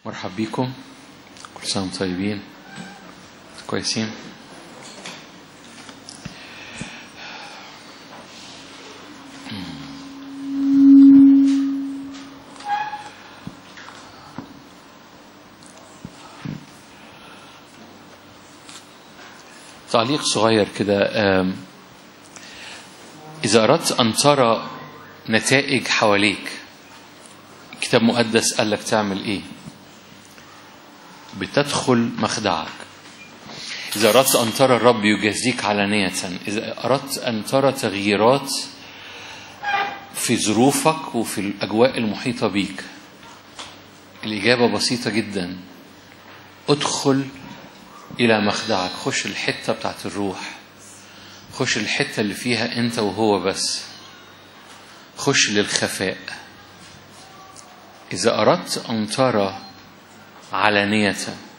مرحب بيكم كل سنة وانتم طيبين كويسين تعليق صغير كده آم، إذا أردت أن ترى نتائج حواليك كتاب مقدس قال لك تعمل إيه بتدخل مخدعك إذا أردت أن ترى الرب يجازيك علانية إذا أردت أن ترى تغييرات في ظروفك وفي الأجواء المحيطة بيك الإجابة بسيطة جدا ادخل إلى مخدعك خش الحتة بتاعت الروح خش الحتة اللي فيها أنت وهو بس خش للخفاء إذا أردت أن ترى علانية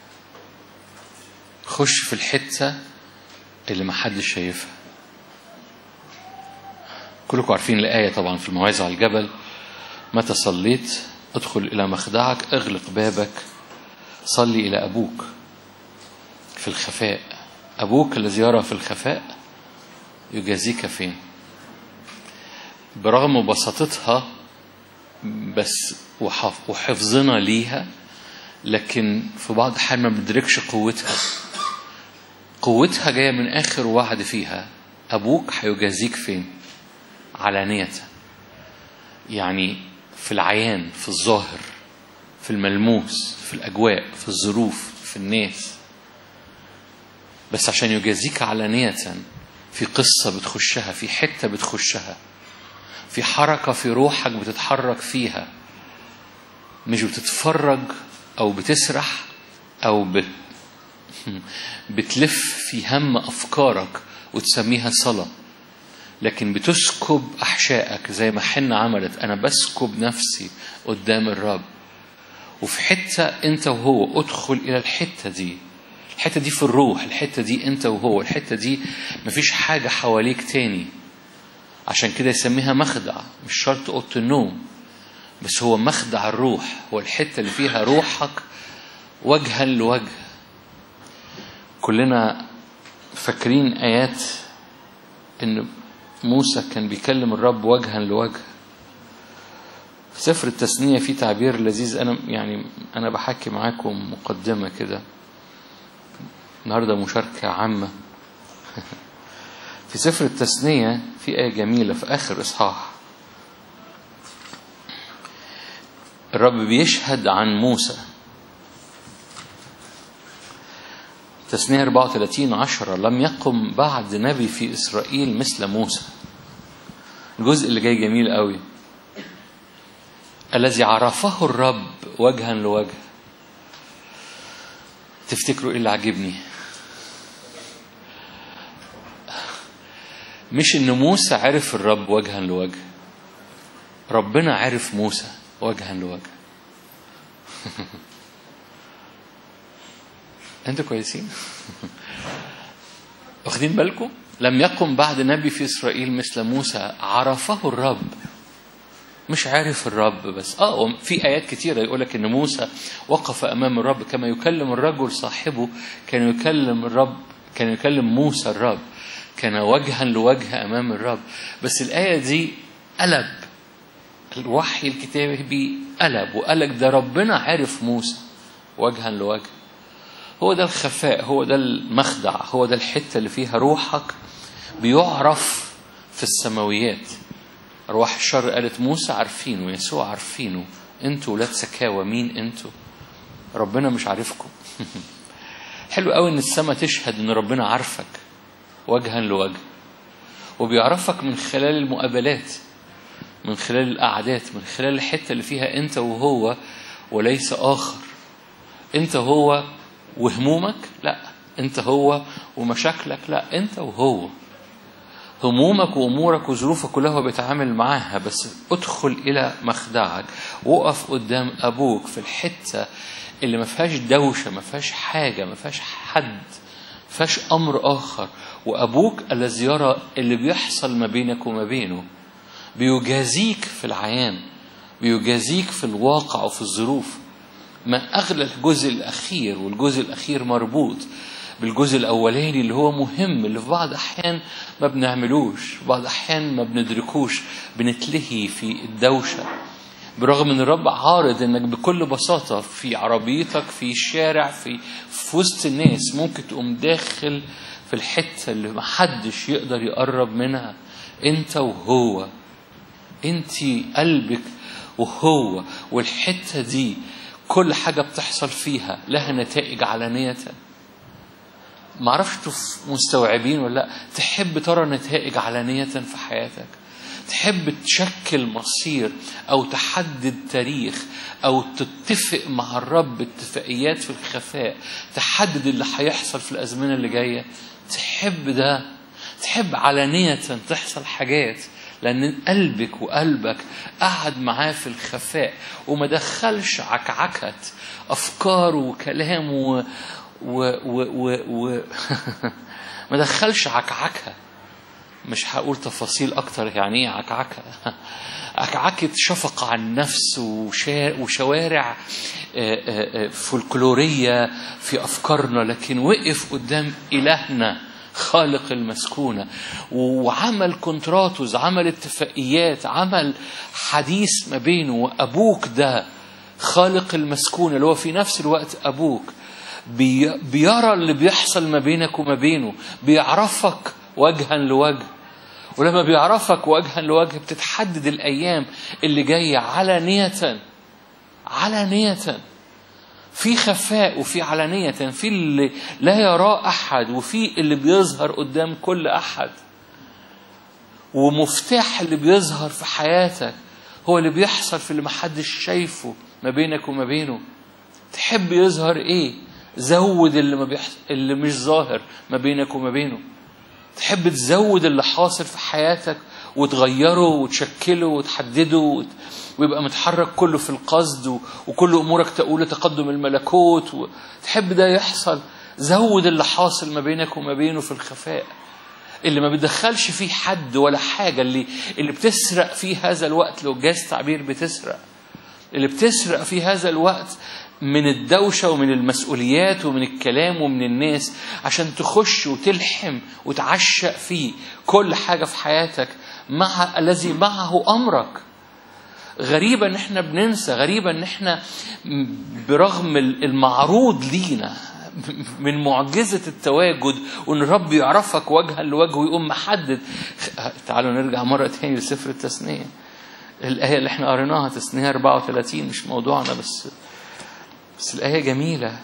خش في الحتة اللي محدش شايفها كلكم عارفين الآية طبعا في الموعظة على الجبل متى صليت ادخل إلى مخدعك اغلق بابك صلي إلى أبوك في الخفاء أبوك الذي يرى في الخفاء يجازيك فين برغم بساطتها بس وحف- وحفظنا ليها لكن في بعض الأحيان ما بندركش قوتها قوتها جاية من آخر وعد فيها أبوك هيجازيك فين علانية يعني في العيان في الظاهر في الملموس في الأجواء في الظروف في الناس بس عشان يجازيك علانية في قصة بتخشها في حتة بتخشها في حركة في روحك بتتحرك فيها مش بتتفرج أو بتسرح أو بت... بتلف في هم أفكارك وتسميها صلاة لكن بتسكب أحشائك زي ما حنة عملت أنا بسكب نفسي قدام الرب وفي حتة أنت وهو ادخل إلى الحتة دي الحتة دي في الروح الحتة دي أنت وهو الحتة دي مفيش حاجة حواليك تاني عشان كده يسميها مخدع مش شرط أوضة النوم بس هو مخدع الروح هو الحتة اللي فيها روحك وجها لوجه كلنا فاكرين آيات إن موسى كان بيكلم الرب وجها لوجه في سفر التثنية في تعبير لذيذ أنا يعني أنا بحكي معاكم مقدمة كده النهاردة مشاركة عامة في سفر التثنية في آية جميلة في آخر إصحاح الرب بيشهد عن موسى تثنية 34 عشرة لم يقم بعد نبي في إسرائيل مثل موسى الجزء اللي جاي جميل قوي الذي عرفه الرب وجها لوجه تفتكروا ايه اللي عجبني مش ان موسى عرف الرب وجها لوجه ربنا عرف موسى وجها لوجه انتوا كويسين واخدين بالكم لم يقم بعد نبي في اسرائيل مثل موسى عرفه الرب مش عارف الرب بس اه في ايات كتيره يقول لك ان موسى وقف امام الرب كما يكلم الرجل صاحبه كان يكلم الرب كان يكلم موسى الرب كان وجها لوجه امام الرب بس الايه دي قلب الوحي الكتابي قلب وقال لك ده ربنا عارف موسى وجها لوجه هو ده الخفاء هو ده المخدع هو ده الحته اللي فيها روحك بيعرف في السماويات أرواح الشر قالت موسى عارفينه يسوع عارفينه انتوا ولاد سكاوى مين انتوا ربنا مش عارفكم حلو قوي ان السماء تشهد ان ربنا عارفك وجها لوجه وبيعرفك من خلال المقابلات من خلال القعدات من خلال الحته اللي فيها انت وهو وليس اخر انت هو وهمومك لا انت هو ومشاكلك لا انت وهو همومك وامورك وظروفك كلها هو بيتعامل معاها بس ادخل الى مخدعك وقف قدام ابوك في الحته اللي ما فيهاش دوشه ما فيهاش حاجه ما فيهاش حد ما فيهاش امر اخر وابوك الذي يرى اللي بيحصل ما بينك وما بينه بيجازيك في العيان بيجازيك في الواقع وفي الظروف ما أغلى الجزء الأخير والجزء الأخير مربوط بالجزء الأولاني اللي هو مهم اللي في بعض الأحيان ما بنعملوش في بعض الأحيان ما بندركوش بنتلهي في الدوشة برغم ان الرب عارض انك بكل بساطة في عربيتك في الشارع في في وسط الناس ممكن تقوم داخل في الحتة اللي محدش يقدر يقرب منها انت وهو انت قلبك وهو والحتة دي كل حاجة بتحصل فيها لها نتائج علانية معرفش انتوا مستوعبين ولا لا تحب ترى نتائج علانية في حياتك تحب تشكل مصير او تحدد تاريخ او تتفق مع الرب اتفاقيات في الخفاء تحدد اللي هيحصل في الازمنه اللي جايه تحب ده تحب علانيه تحصل حاجات لان قلبك وقلبك قعد معاه في الخفاء وما دخلش عكعكه افكار وكلام و, و... و... و... و... ما دخلش عكعكه مش هقول تفاصيل اكتر يعني ايه عكعكه عكعكه شفقه على النفس وشا- وشوارع آه، آه، آه، فولكلوريه في افكارنا لكن وقف قدام الهنا خالق المسكونه وعمل كونتراتوز عمل اتفاقيات عمل حديث ما بينه وابوك ده خالق المسكونه اللي هو في نفس الوقت ابوك بي- بيرى اللي بيحصل ما بينك وما بينه بيعرفك وجها لوجه ولما بيعرفك وجها لوجه بتتحدد الأيام اللي جاية علانية علانية في خفاء وفي علانية في اللي لا يراه أحد وفي اللي بيظهر قدام كل أحد ومفتاح اللي بيظهر في حياتك هو اللي بيحصل في اللي محدش شايفه ما بينك وما بينه تحب يظهر ايه زود اللي ما بيحصل اللي مش ظاهر ما بينك وما بينه تحب تزود اللي حاصل في حياتك وتغيره وتشكله وتحدده وت... ويبقى متحرك كله في القصد و... وكل امورك تقول لتقدم الملكوت و... تحب ده يحصل زود اللي حاصل ما بينك وما بينه في الخفاء اللي ما بيدخلش فيه حد ولا حاجه اللي اللي بتسرق فيه هذا الوقت لو جاز تعبير بتسرق اللي بتسرق في هذا الوقت من الدوشة ومن المسؤوليات ومن الكلام ومن الناس عشان تخش وتلحم وتعشق فيه كل حاجة في حياتك مع الذي معه أمرك غريبة ان احنا بننسى غريبة ان احنا برغم المعروض لينا من معجزة التواجد وان الرب يعرفك وجها لوجه ويقوم محدد تعالوا نرجع مرة تاني لسفر التثنية الآية اللي احنا قريناها تثنية 34 مش موضوعنا بس بس الآية جميلة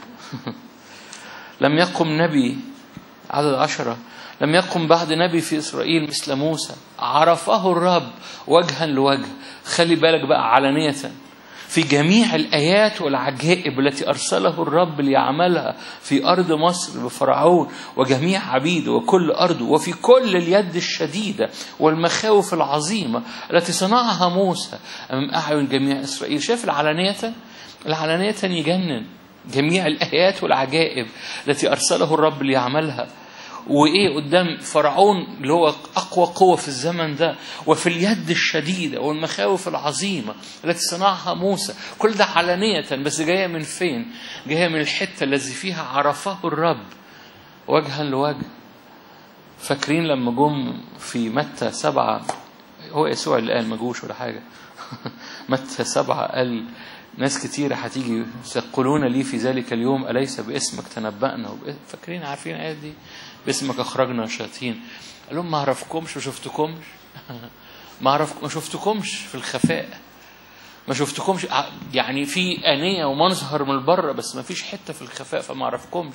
لم يقم نبي عدد عشرة لم يقم بعد نبي في إسرائيل مثل موسى عرفه الرب وجها لوجه خلي بالك بقى علانية في جميع الآيات والعجائب التي أرسله الرب ليعملها في أرض مصر بفرعون وجميع عبيده وكل أرضه وفي كل اليد الشديدة والمخاوف العظيمة التي صنعها موسى أمام أعين جميع إسرائيل شايف العلانية العلانية يجنن جميع الآيات والعجائب التي أرسله الرب ليعملها وإيه قدام فرعون اللي هو أقوى قوة في الزمن ده وفي اليد الشديدة والمخاوف العظيمة التي صنعها موسى كل ده علانية بس جاية من فين؟ جاية من الحتة الذي فيها عرفه الرب وجها لوجه فاكرين لما جم في متى سبعة هو يسوع اللي قال ما جوش ولا حاجة متى سبعة قال ناس كتيرة هتيجي يقولون لي في ذلك اليوم أليس باسمك تنبأنا وبإ- فاكرين عارفين الآيات دي باسمك أخرجنا شياطين قال لهم ما أعرفكمش ما شفتكمش ما أعرف ما شفتكمش في الخفاء ما شفتكمش ع- يعني في آنية ومنظر من بره بس ما فيش حتة في الخفاء فما أعرفكمش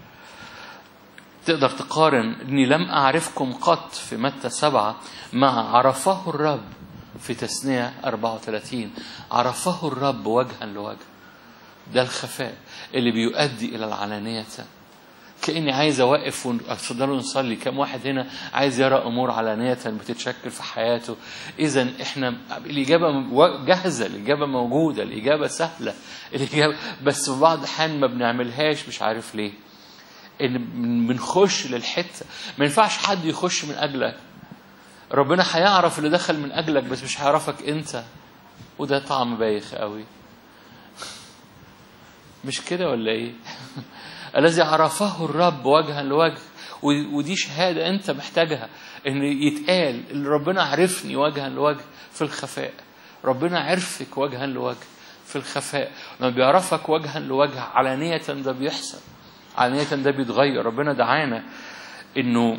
تقدر تقارن اني لم اعرفكم قط في متى سبعة مع عرفه الرب في تثنية 34 عرفه الرب وجها لوجه ده الخفاء اللي بيؤدي الى العلانية كاني عايز اوقف ونفضلوا نصلي كم واحد هنا عايز يرى امور علانيه بتتشكل في حياته اذا احنا الاجابه جاهزه الاجابه موجوده الاجابه سهله الاجابه بس في بعض الاحيان ما بنعملهاش مش عارف ليه ان بنخش للحته ما ينفعش حد يخش من اجلك ربنا هيعرف اللي دخل من اجلك بس مش هيعرفك انت وده طعم بايخ قوي مش كده ولا ايه الذي عرفه الرب وجها لوجه و- ودي شهادة أنت محتاجها إن يتقال إن ربنا عرفني وجها لوجه في الخفاء ربنا عرفك وجها لوجه في الخفاء لما بيعرفك وجها لوجه علانية ده بيحصل علانية ده بيتغير ربنا دعانا إنه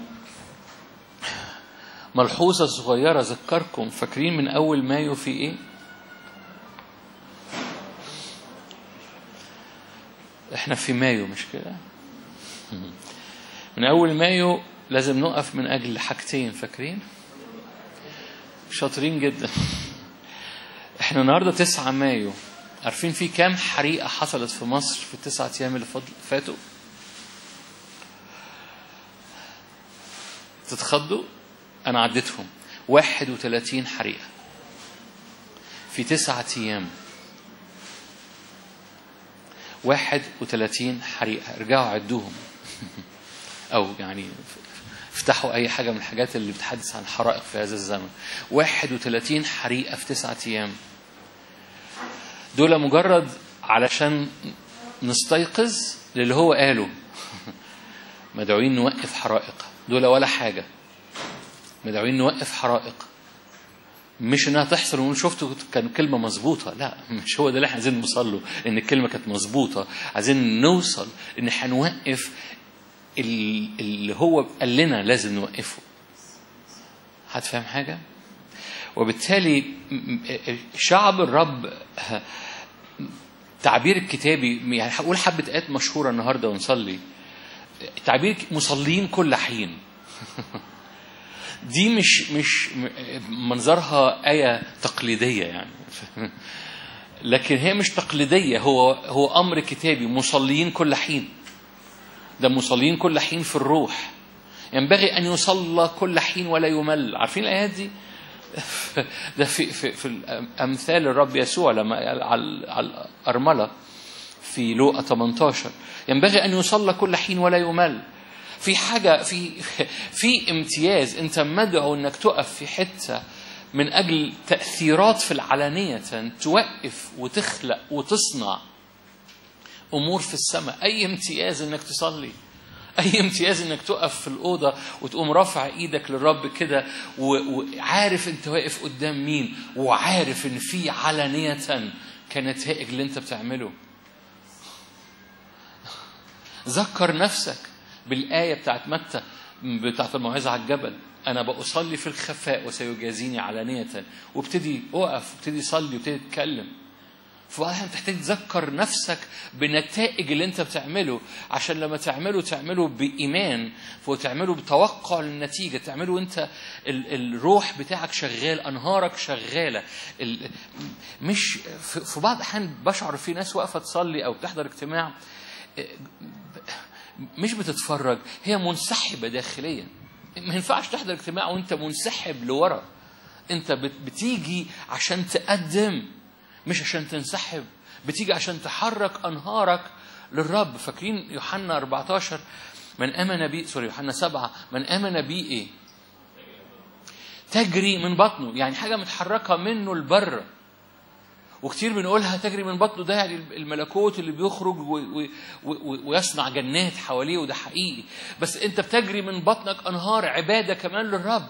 ملحوظة صغيرة ذكركم فاكرين من أول مايو في إيه؟ إحنا في مايو مش كده؟ من أول مايو لازم نقف من أجل حاجتين فاكرين؟ شاطرين جدا إحنا النهاردة 9 مايو عارفين في كام حريقة حصلت في مصر في التسعة أيام اللي فضل- فاتوا؟ تتخضوا؟ أنا عديتهم 31 حريقة في تسعة أيام 31 حريقة ارجعوا عدوهم أو يعني افتحوا أي حاجة من الحاجات اللي بتحدث عن حرائق في هذا الزمن 31 حريقة في تسعة أيام دول مجرد علشان نستيقظ للي هو قاله مدعوين نوقف حرائق دول ولا حاجة مدعوين نوقف حرائق مش انها تحصل ونقول شفتوا كان كلمه مظبوطه لا مش هو ده اللي احنا عايزين نوصل له ان الكلمه كانت مظبوطه عايزين نوصل ان هنوقف ال- اللي هو قال لنا لازم نوقفه هتفهم حاجه وبالتالي م- م- شعب الرب تعبير الكتابي يعني هقول حبه ايات مشهوره النهارده ونصلي تعبير مصلين كل حين دي مش مش م- منظرها آية تقليدية يعني لكن هي مش تقليدية هو هو أمر كتابي مصلين كل حين ده مصلين كل حين في الروح ينبغي أن يصلى كل حين ولا يمل عارفين الآيات دي ده في في في أمثال الرب يسوع لما قال على على الأرملة في لوقا 18 ينبغي أن يصلى كل حين ولا يمل في حاجة في في امتياز أنت مدعو أنك تقف في حتة من أجل تأثيرات في العلانية توقف وتخلق وتصنع أمور في السماء أي امتياز أنك تصلي أي امتياز إنك تقف في الأوضة وتقوم رافع إيدك للرب كده و- وعارف أنت واقف قدام مين وعارف إن في علانية كنتائج اللي أنت بتعمله ذكر نفسك بالآية بتاعت متى بتاعت الموعظة على الجبل أنا بأصلي في الخفاء وسيجازيني علانية وابتدي أقف وابتدي صلي وابتدي تتكلم فواحد تحتاج تذكر نفسك بنتائج اللي انت بتعمله عشان لما تعمله تعمله بإيمان وتعمله بتوقع للنتيجة تعمله انت ال- الروح بتاعك شغال أنهارك شغالة ال- مش في في بعض الأحيان بشعر في ناس واقفة تصلي أو بتحضر اجتماع مش بتتفرج هي منسحبة داخليا ما ينفعش تحضر اجتماع وانت منسحب لورا انت بت- بتيجي عشان تقدم مش عشان تنسحب بتيجي عشان تحرك انهارك للرب فاكرين يوحنا 14 من امن بي سوري يوحنا 7 من امن بي ايه تجري من بطنه يعني حاجه متحركه منه لبره وكتير بنقولها تجري من بطنه ده يعني الملكوت اللي بيخرج و- و- و- ويصنع جنات حواليه وده حقيقي بس انت بتجري من بطنك انهار عباده كمان للرب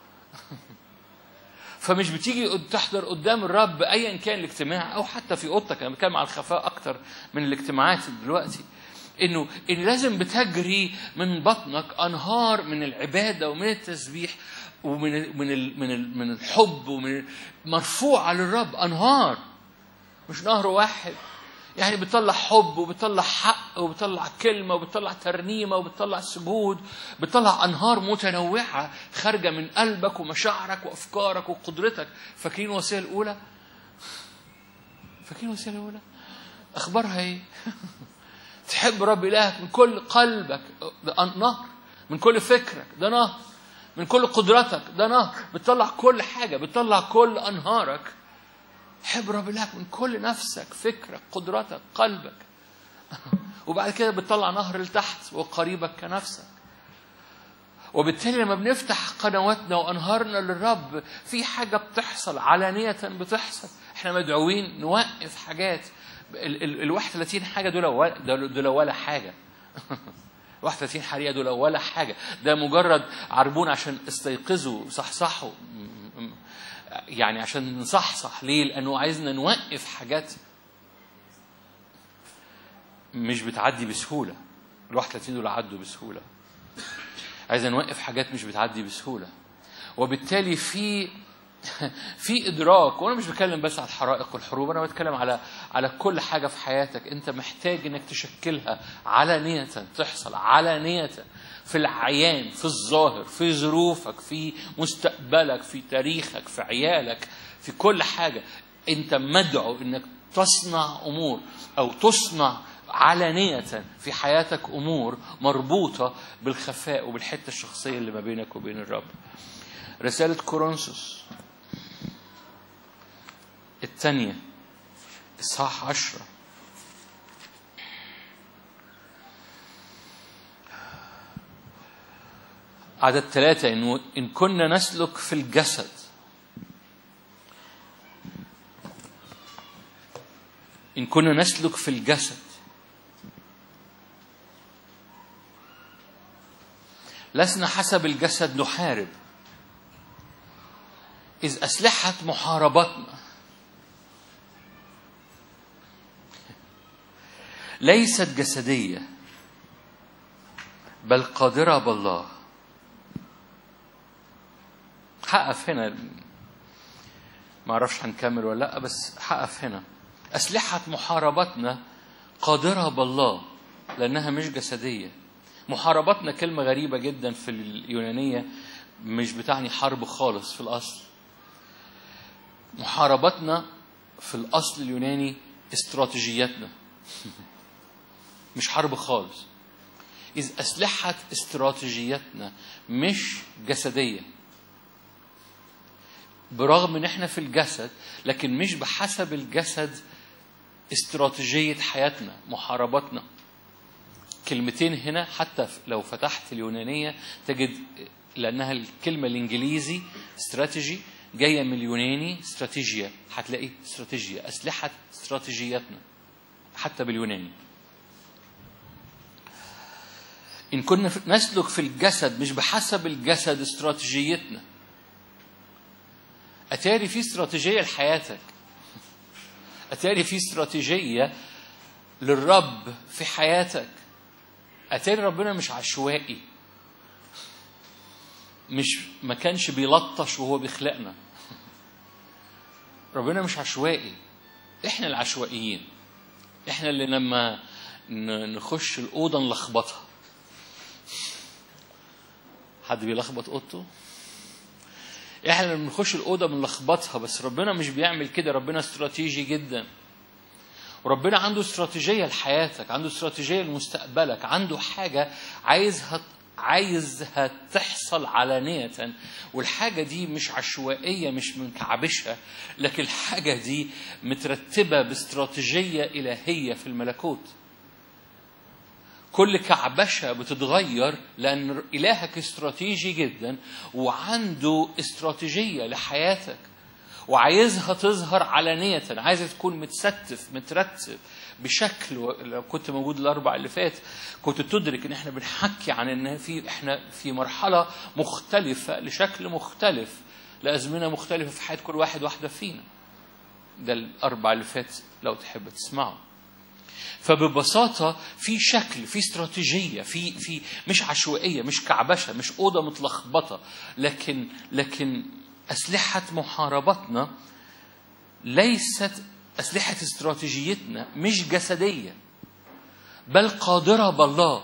فمش بتيجي قد- تحضر قدام الرب ايا كان الاجتماع او حتى في اوضتك انا بتكلم على الخفاء اكتر من الاجتماعات دلوقتي انه ان لازم بتجري من بطنك انهار من العباده ومن التسبيح ومن ال من ال من ال من الحب ومن مرفوعه للرب انهار مش نهر واحد يعني بتطلع حب وبتطلع حق وبتطلع كلمة وبتطلع ترنيمة وبتطلع سجود بتطلع أنهار متنوعة خارجة من قلبك ومشاعرك وأفكارك وقدرتك فاكرين الوصية الأولى؟ فاكرين الوصية الأولى؟ أخبارها إيه؟ تحب رب إلهك من كل قلبك ده نهر من كل فكرك ده نهر من كل قدرتك ده نهر بتطلع كل حاجة بتطلع كل أنهارك حب رب إلهك من كل نفسك فكرك قدرتك قلبك وبعد كده بتطلع نهر لتحت وقريبك كنفسك وبالتالي لما بنفتح قنواتنا وانهارنا للرب في حاجه بتحصل علانيه بتحصل احنا مدعوين نوقف حاجات ال ال- ال 31 حاجه دول ولا- دول دول ولا حاجه 31 حريقه دول ولا حاجه ده مجرد عربون عشان استيقظوا صحصحوا م- م- يعني عشان نصحصح ليه لانه عايزنا نوقف حاجات مش بتعدي بسهوله ال 31 دول عدوا بسهوله عايزنا نوقف حاجات مش بتعدي بسهوله وبالتالي في في ادراك وانا مش بتكلم بس على الحرائق والحروب انا بتكلم على على كل حاجه في حياتك انت محتاج انك تشكلها علانيه تحصل علانيه في العيان في الظاهر في ظروفك في مستقبلك في تاريخك في عيالك في كل حاجه انت مدعو انك تصنع امور او تصنع علانية في حياتك أمور مربوطة بالخفاء وبالحتة الشخصية اللي ما بينك وبين الرب رسالة كورنثوس الثانية إصحاح عشرة عدد ثلاثة إنه إن كنا نسلك في الجسد إن كنا نسلك في الجسد لسنا حسب الجسد نحارب إذ أسلحة محاربتنا ليست جسدية بل قادرة بالله هقف هنا ما اعرفش هنكمل ولا لا بس هقف هنا أسلحة محاربتنا قادرة بالله لأنها مش جسدية محاربتنا كلمة غريبة جدا في اليونانية مش بتعني حرب خالص في الأصل محاربتنا في الأصل اليوناني استراتيجيتنا مش حرب خالص إذ أسلحة استراتيجيتنا مش جسدية برغم ان احنا في الجسد لكن مش بحسب الجسد استراتيجية حياتنا محاربتنا كلمتين هنا حتى لو فتحت اليونانية تجد لأنها الكلمة الإنجليزي استراتيجي جاية من اليوناني استراتيجيا هتلاقي استراتيجيا أسلحة استراتيجيتنا حتى باليوناني إن كنا نسلك في الجسد مش بحسب الجسد استراتيجيتنا أتاري في استراتيجية لحياتك أتاري في استراتيجية للرب في حياتك أتاري ربنا مش عشوائي مش ما كانش بيلطش وهو بيخلقنا ربنا مش عشوائي احنا العشوائيين احنا اللي لما نخش الأوضة نلخبطها حد بيلخبط أوضته احنا لما بنخش الأوضة بنلخبطها بس ربنا مش بيعمل كده ربنا استراتيجي جدا وربنا عنده استراتيجية لحياتك عنده استراتيجية لمستقبلك عنده حاجة عايزها عايزها تحصل علانية والحاجة دي مش عشوائية مش مكعبشة لكن الحاجة دي مترتبة باستراتيجية إلهية في الملكوت كل كعبشة بتتغير لأن إلهك استراتيجي جدا وعنده استراتيجية لحياتك وعايزها تظهر علانية عايزها تكون متستف مترتب بشكل لو كنت موجود الاربع اللي فات كنت تدرك ان احنا بنحكي عن ان في احنا في مرحله مختلفه لشكل مختلف لازمنه مختلفه في حياه كل واحد واحده فينا ده الاربع اللي فات لو تحب تسمعه فببساطة في شكل في استراتيجية في في مش عشوائية مش كعبشة مش أوضة متلخبطة لكن لكن أسلحة محاربتنا ليست أسلحة استراتيجيتنا مش جسدية بل قادرة بالله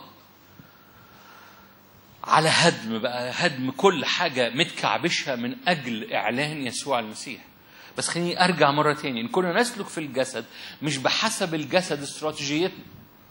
على هدم بقى هدم كل حاجة متكعبشها من أجل إعلان يسوع المسيح بس خليني أرجع مرة تاني إن كنا نسلك في الجسد مش بحسب الجسد استراتيجيتنا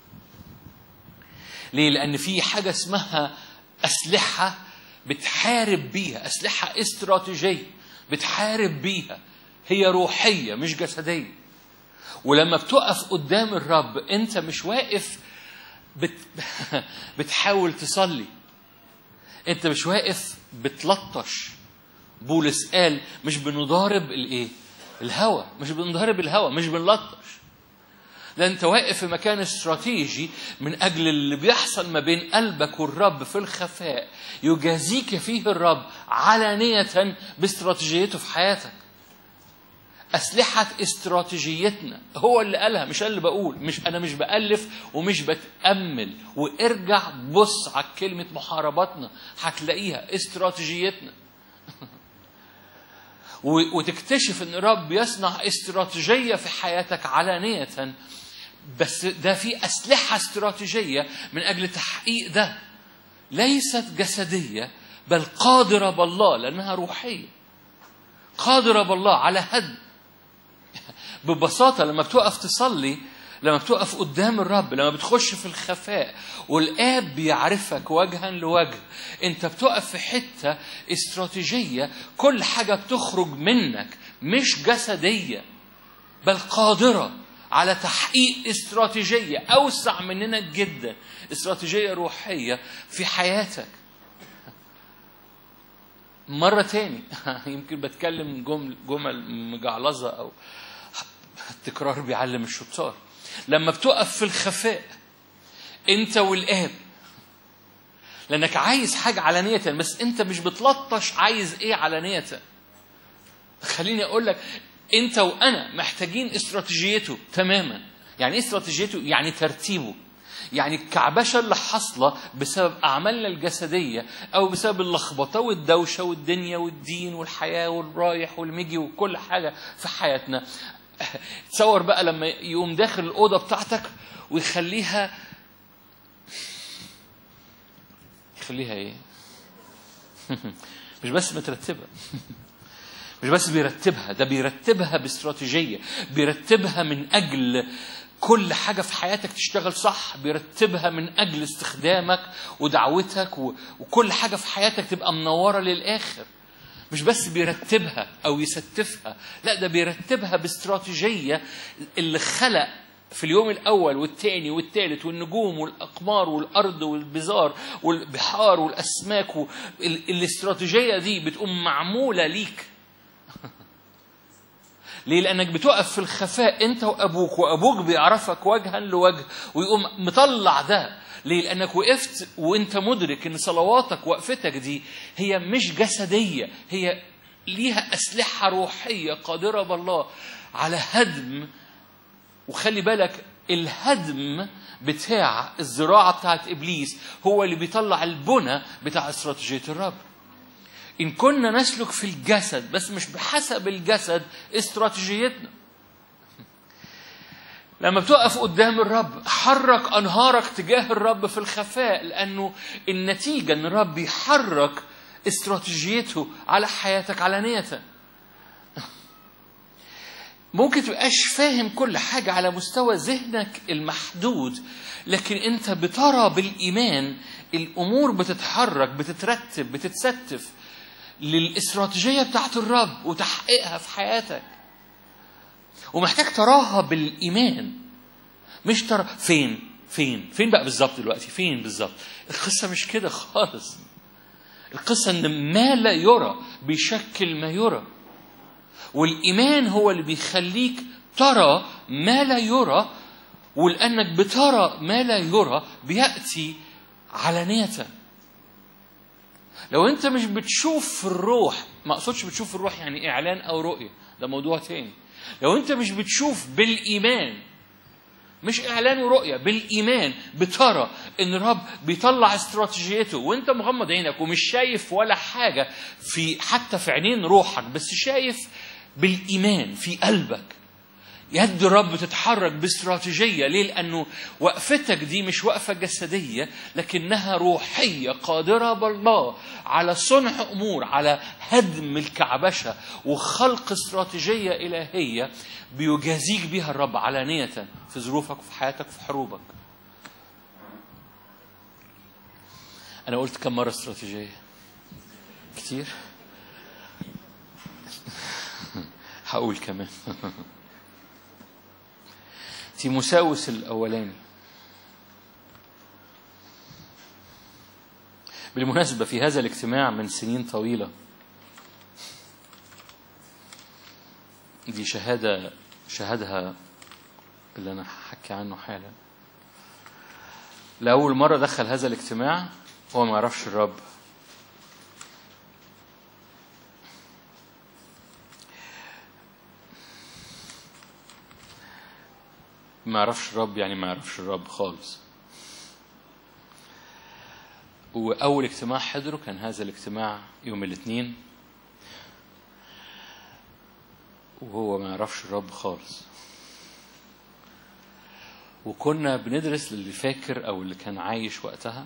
ليه؟ لأن في حاجة اسمها أسلحة بتحارب بيها أسلحة استراتيجية بتحارب بيها هي روحية مش جسدية ولما بتقف قدام الرب انت مش واقف بت... بتحاول تصلي انت مش واقف بتلطش بولس قال مش بنضارب الايه الهوى مش بنضارب الهوى مش بنلطش ده انت واقف في مكان استراتيجي من اجل اللي بيحصل ما بين قلبك والرب في الخفاء يجازيك فيه الرب علانية باستراتيجيته في حياتك أسلحة استراتيجيتنا هو اللي قالها مش أنا اللي بقول مش أنا مش بألف ومش بتأمل وارجع بص على كلمة محارباتنا هتلاقيها استراتيجيتنا و- وتكتشف ان الرب يصنع استراتيجيه في حياتك علانيه بس ده في اسلحه استراتيجيه من اجل تحقيق ده ليست جسديه بل قادره بالله لانها روحيه قادره بالله على هدم ببساطه لما بتقف تصلي لما بتقف قدام الرب لما بتخش في الخفاء والآب بيعرفك وجها لوجه انت بتقف في حتة استراتيجية كل حاجة بتخرج منك مش جسدية بل قادرة على تحقيق استراتيجية أوسع مننا جدا استراتيجية روحية في حياتك مرة تاني يمكن بتكلم جمل جمل مجعلظة أو التكرار بيعلم الشطار لما بتقف في الخفاء انت والاب لانك عايز حاجه علانيه بس انت مش بتلطش عايز ايه علانيه خليني اقول لك انت وانا محتاجين استراتيجيته تماما يعني ايه استراتيجيته يعني ترتيبه يعني الكعبشه اللي حاصله بسبب اعمالنا الجسديه او بسبب اللخبطه والدوشه والدنيا والدين والحياه والرايح والمجي وكل حاجه في حياتنا تصور بقى لما يقوم داخل الأوضة بتاعتك ويخليها يخليها إيه؟ مش بس مترتبة مش بس بيرتبها ده بيرتبها باستراتيجية بيرتبها من أجل كل حاجة في حياتك تشتغل صح بيرتبها من أجل استخدامك ودعوتك و- وكل حاجة في حياتك تبقى منورة للآخر مش بس بيرتبها او يستفها لا ده بيرتبها باستراتيجيه اللي خلق في اليوم الاول والثاني والثالث والنجوم والاقمار والارض والبزار والبحار والاسماك و... ال- الاستراتيجيه دي بتقوم معموله ليك ليه؟ لأنك بتقف في الخفاء أنت وأبوك وأبوك بيعرفك وجها لوجه ويقوم مطلع ده ليه؟ لأنك وقفت وأنت مدرك إن صلواتك وقفتك دي هي مش جسدية هي ليها أسلحة روحية قادرة بالله على هدم وخلي بالك الهدم بتاع الزراعة بتاعت إبليس هو اللي بيطلع البنى بتاع استراتيجية الرب إن كنا نسلك في الجسد بس مش بحسب الجسد استراتيجيتنا لما بتقف قدام الرب حرك أنهارك تجاه الرب في الخفاء لأنه النتيجة أن الرب يحرك استراتيجيته على حياتك علانية ممكن تبقاش فاهم كل حاجة على مستوى ذهنك المحدود لكن انت بترى بالإيمان الأمور بتتحرك بتترتب بتتستف للاستراتيجية بتاعت الرب وتحقيقها في حياتك ومحتاج تراها بالإيمان مش ترى فين فين فين بقى بالظبط دلوقتي فين بالظبط القصة مش كده خالص القصة ان ما لا يرى بيشكل ما يرى والإيمان هو اللي بيخليك ترى ما لا يرى ولأنك بترى ما لا يرى بيأتي علانية لو أنت مش بتشوف في الروح ما أقصدش بتشوف في الروح يعني إعلان أو رؤية ده موضوع تاني لو أنت مش بتشوف بالإيمان مش إعلان ورؤية بالإيمان بترى إن الرب بيطلع استراتيجيته وأنت مغمض عينك ومش شايف ولا حاجة في حتى في عينين روحك بس شايف بالإيمان في قلبك يد الرب تتحرك باستراتيجية ليه؟ لأنه وقفتك دي مش وقفة جسدية لكنها روحية قادرة بالله على صنع أمور على هدم الكعبشة وخلق استراتيجية إلهية بيجازيك بها الرب علانية في ظروفك وفي حياتك وفي حروبك أنا قلت كم مرة استراتيجية كتير هقول كمان تيموساوس الأولاني بالمناسبة في هذا الاجتماع من سنين طويلة دي شهادة شهدها اللي أنا هحكي عنه حالا لأول مرة دخل هذا الاجتماع هو ما يعرفش الرب ما يعرفش الرب يعني ما يعرفش الرب خالص وأول اجتماع حضره كان هذا الاجتماع يوم الاثنين وهو ما يعرفش الرب خالص وكنا بندرس للي فاكر أو اللي كان عايش وقتها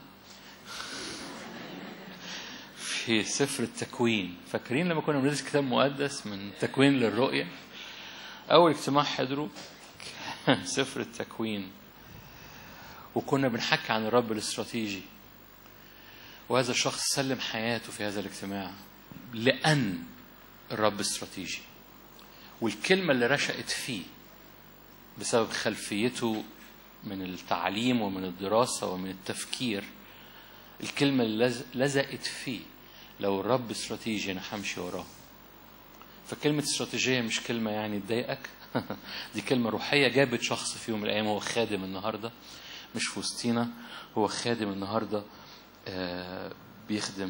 في سفر التكوين فاكرين لما كنا بندرس كتاب مقدس من تكوين للرؤية أول اجتماع حضره كان سفر التكوين وكنا بنحكي عن الرب الاستراتيجي وهذا الشخص سلم حياته في هذا الاجتماع لأن الرب استراتيجي والكلمة اللي رشقت فيه بسبب خلفيته من التعليم ومن الدراسة ومن التفكير الكلمة اللي لز- لزقت فيه لو الرب استراتيجي أنا همشي وراه فكلمة استراتيجية مش كلمة يعني تضايقك دي كلمة روحية جابت شخص في يوم من الأيام هو خادم النهاردة مش في وسطينا هو خادم النهاردة آه، بيخدم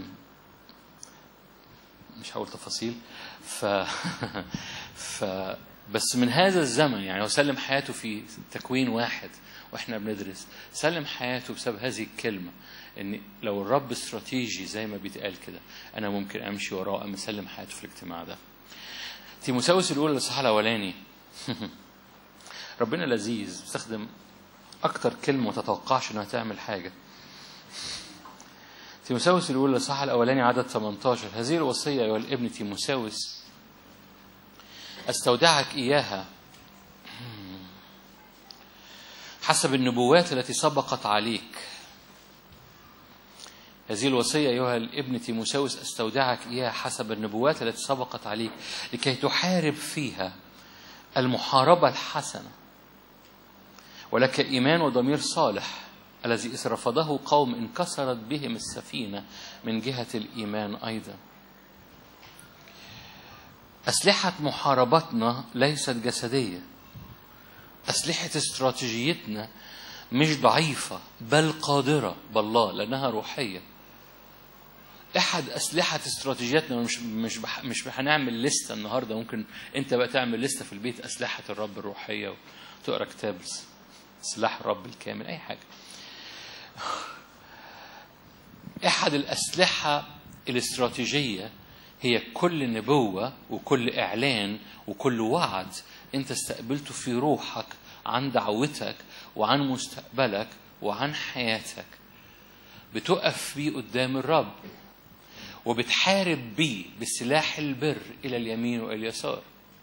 مش هقول تفاصيل ف... ف بس من هذا الزمن يعني هو سلم حياته في تكوين واحد واحنا بندرس سلم حياته بسبب هذه الكلمه ان لو الرب استراتيجي زي ما بيتقال كده انا ممكن امشي وراه ام اسلم حياته في الاجتماع ده تيموساوس الاولى الاصحاح الاولاني ربنا لذيذ بيستخدم اكتر كلمه ما تتوقعش انها تعمل حاجه تيموساوس الأولى الإصحاح الأولاني عدد 18 هذه الوصية أيها الابن تيموساوس أستودعك إياها حسب النبوات التي سبقت عليك هذه الوصية أيها الابن تيموساوس أستودعك إياها حسب النبوات التي سبقت عليك لكي تحارب فيها المحاربة الحسنة ولك إيمان وضمير صالح الذي إذ رفضه قوم انكسرت بهم السفينة من جهة الإيمان أيضا أسلحة محاربتنا ليست جسدية أسلحة استراتيجيتنا مش ضعيفة بل قادرة بالله لأنها روحية احد اسلحه استراتيجياتنا مش مش بح مش هنعمل لسته النهارده ممكن انت بقى تعمل لسته في البيت اسلحه الرب الروحيه وتقرا كتاب سلاح الرب الكامل اي حاجه احد الاسلحه الاستراتيجيه هي كل نبوه وكل اعلان وكل وعد انت استقبلته في روحك عن دعوتك وعن مستقبلك وعن حياتك بتقف بيه قدام الرب وبتحارب بيه بسلاح البر إلى اليمين وإلى اليسار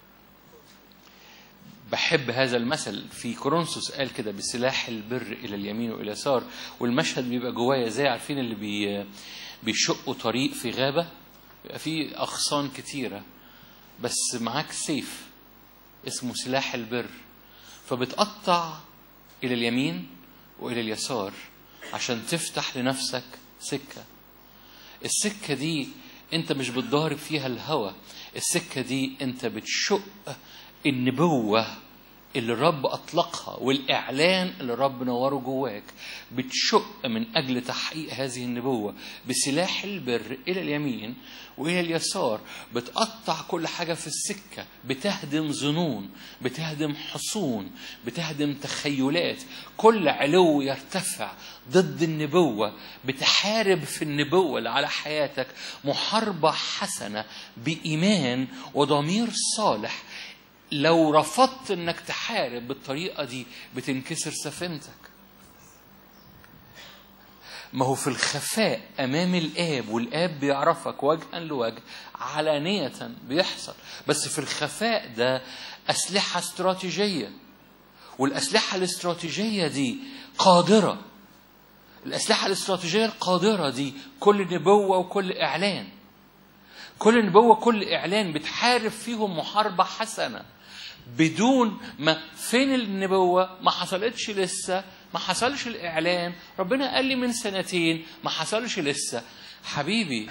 بحب هذا المثل في كورنثوس قال كده بسلاح البر إلى اليمين وإلى اليسار والمشهد بيبقى جوايا زي عارفين اللي بي بيشقوا طريق في غابة بيبقى فيه أغصان كتيرة بس معاك سيف اسمه سلاح البر فبتقطع إلى اليمين وإلى اليسار عشان تفتح لنفسك سكة السكة دي انت مش بتضارب فيها الهوى السكة دي انت بتشق النبوة اللي الرب أطلقها والإعلان اللي الرب نوره جواك بتشق من أجل تحقيق هذه النبوة بسلاح البر إلى اليمين وإلى اليسار بتقطع كل حاجة في السكة بتهدم ظنون بتهدم حصون بتهدم تخيلات كل علو يرتفع ضد النبوة بتحارب في النبوة اللي على حياتك محاربة حسنة بإيمان وضمير صالح لو رفضت انك تحارب بالطريقه دي بتنكسر سفينتك ما هو في الخفاء امام الاب والاب بيعرفك وجها لوجه علانيه بيحصل بس في الخفاء ده اسلحه استراتيجيه والاسلحه الاستراتيجيه دي قادره الاسلحه الاستراتيجيه القادره دي كل نبوه وكل اعلان كل نبوة كل إعلان بتحارب فيهم محاربة حسنة بدون ما فين النبوة ما حصلتش لسه ما حصلش الإعلان ربنا قال لي من سنتين ما حصلش لسه حبيبي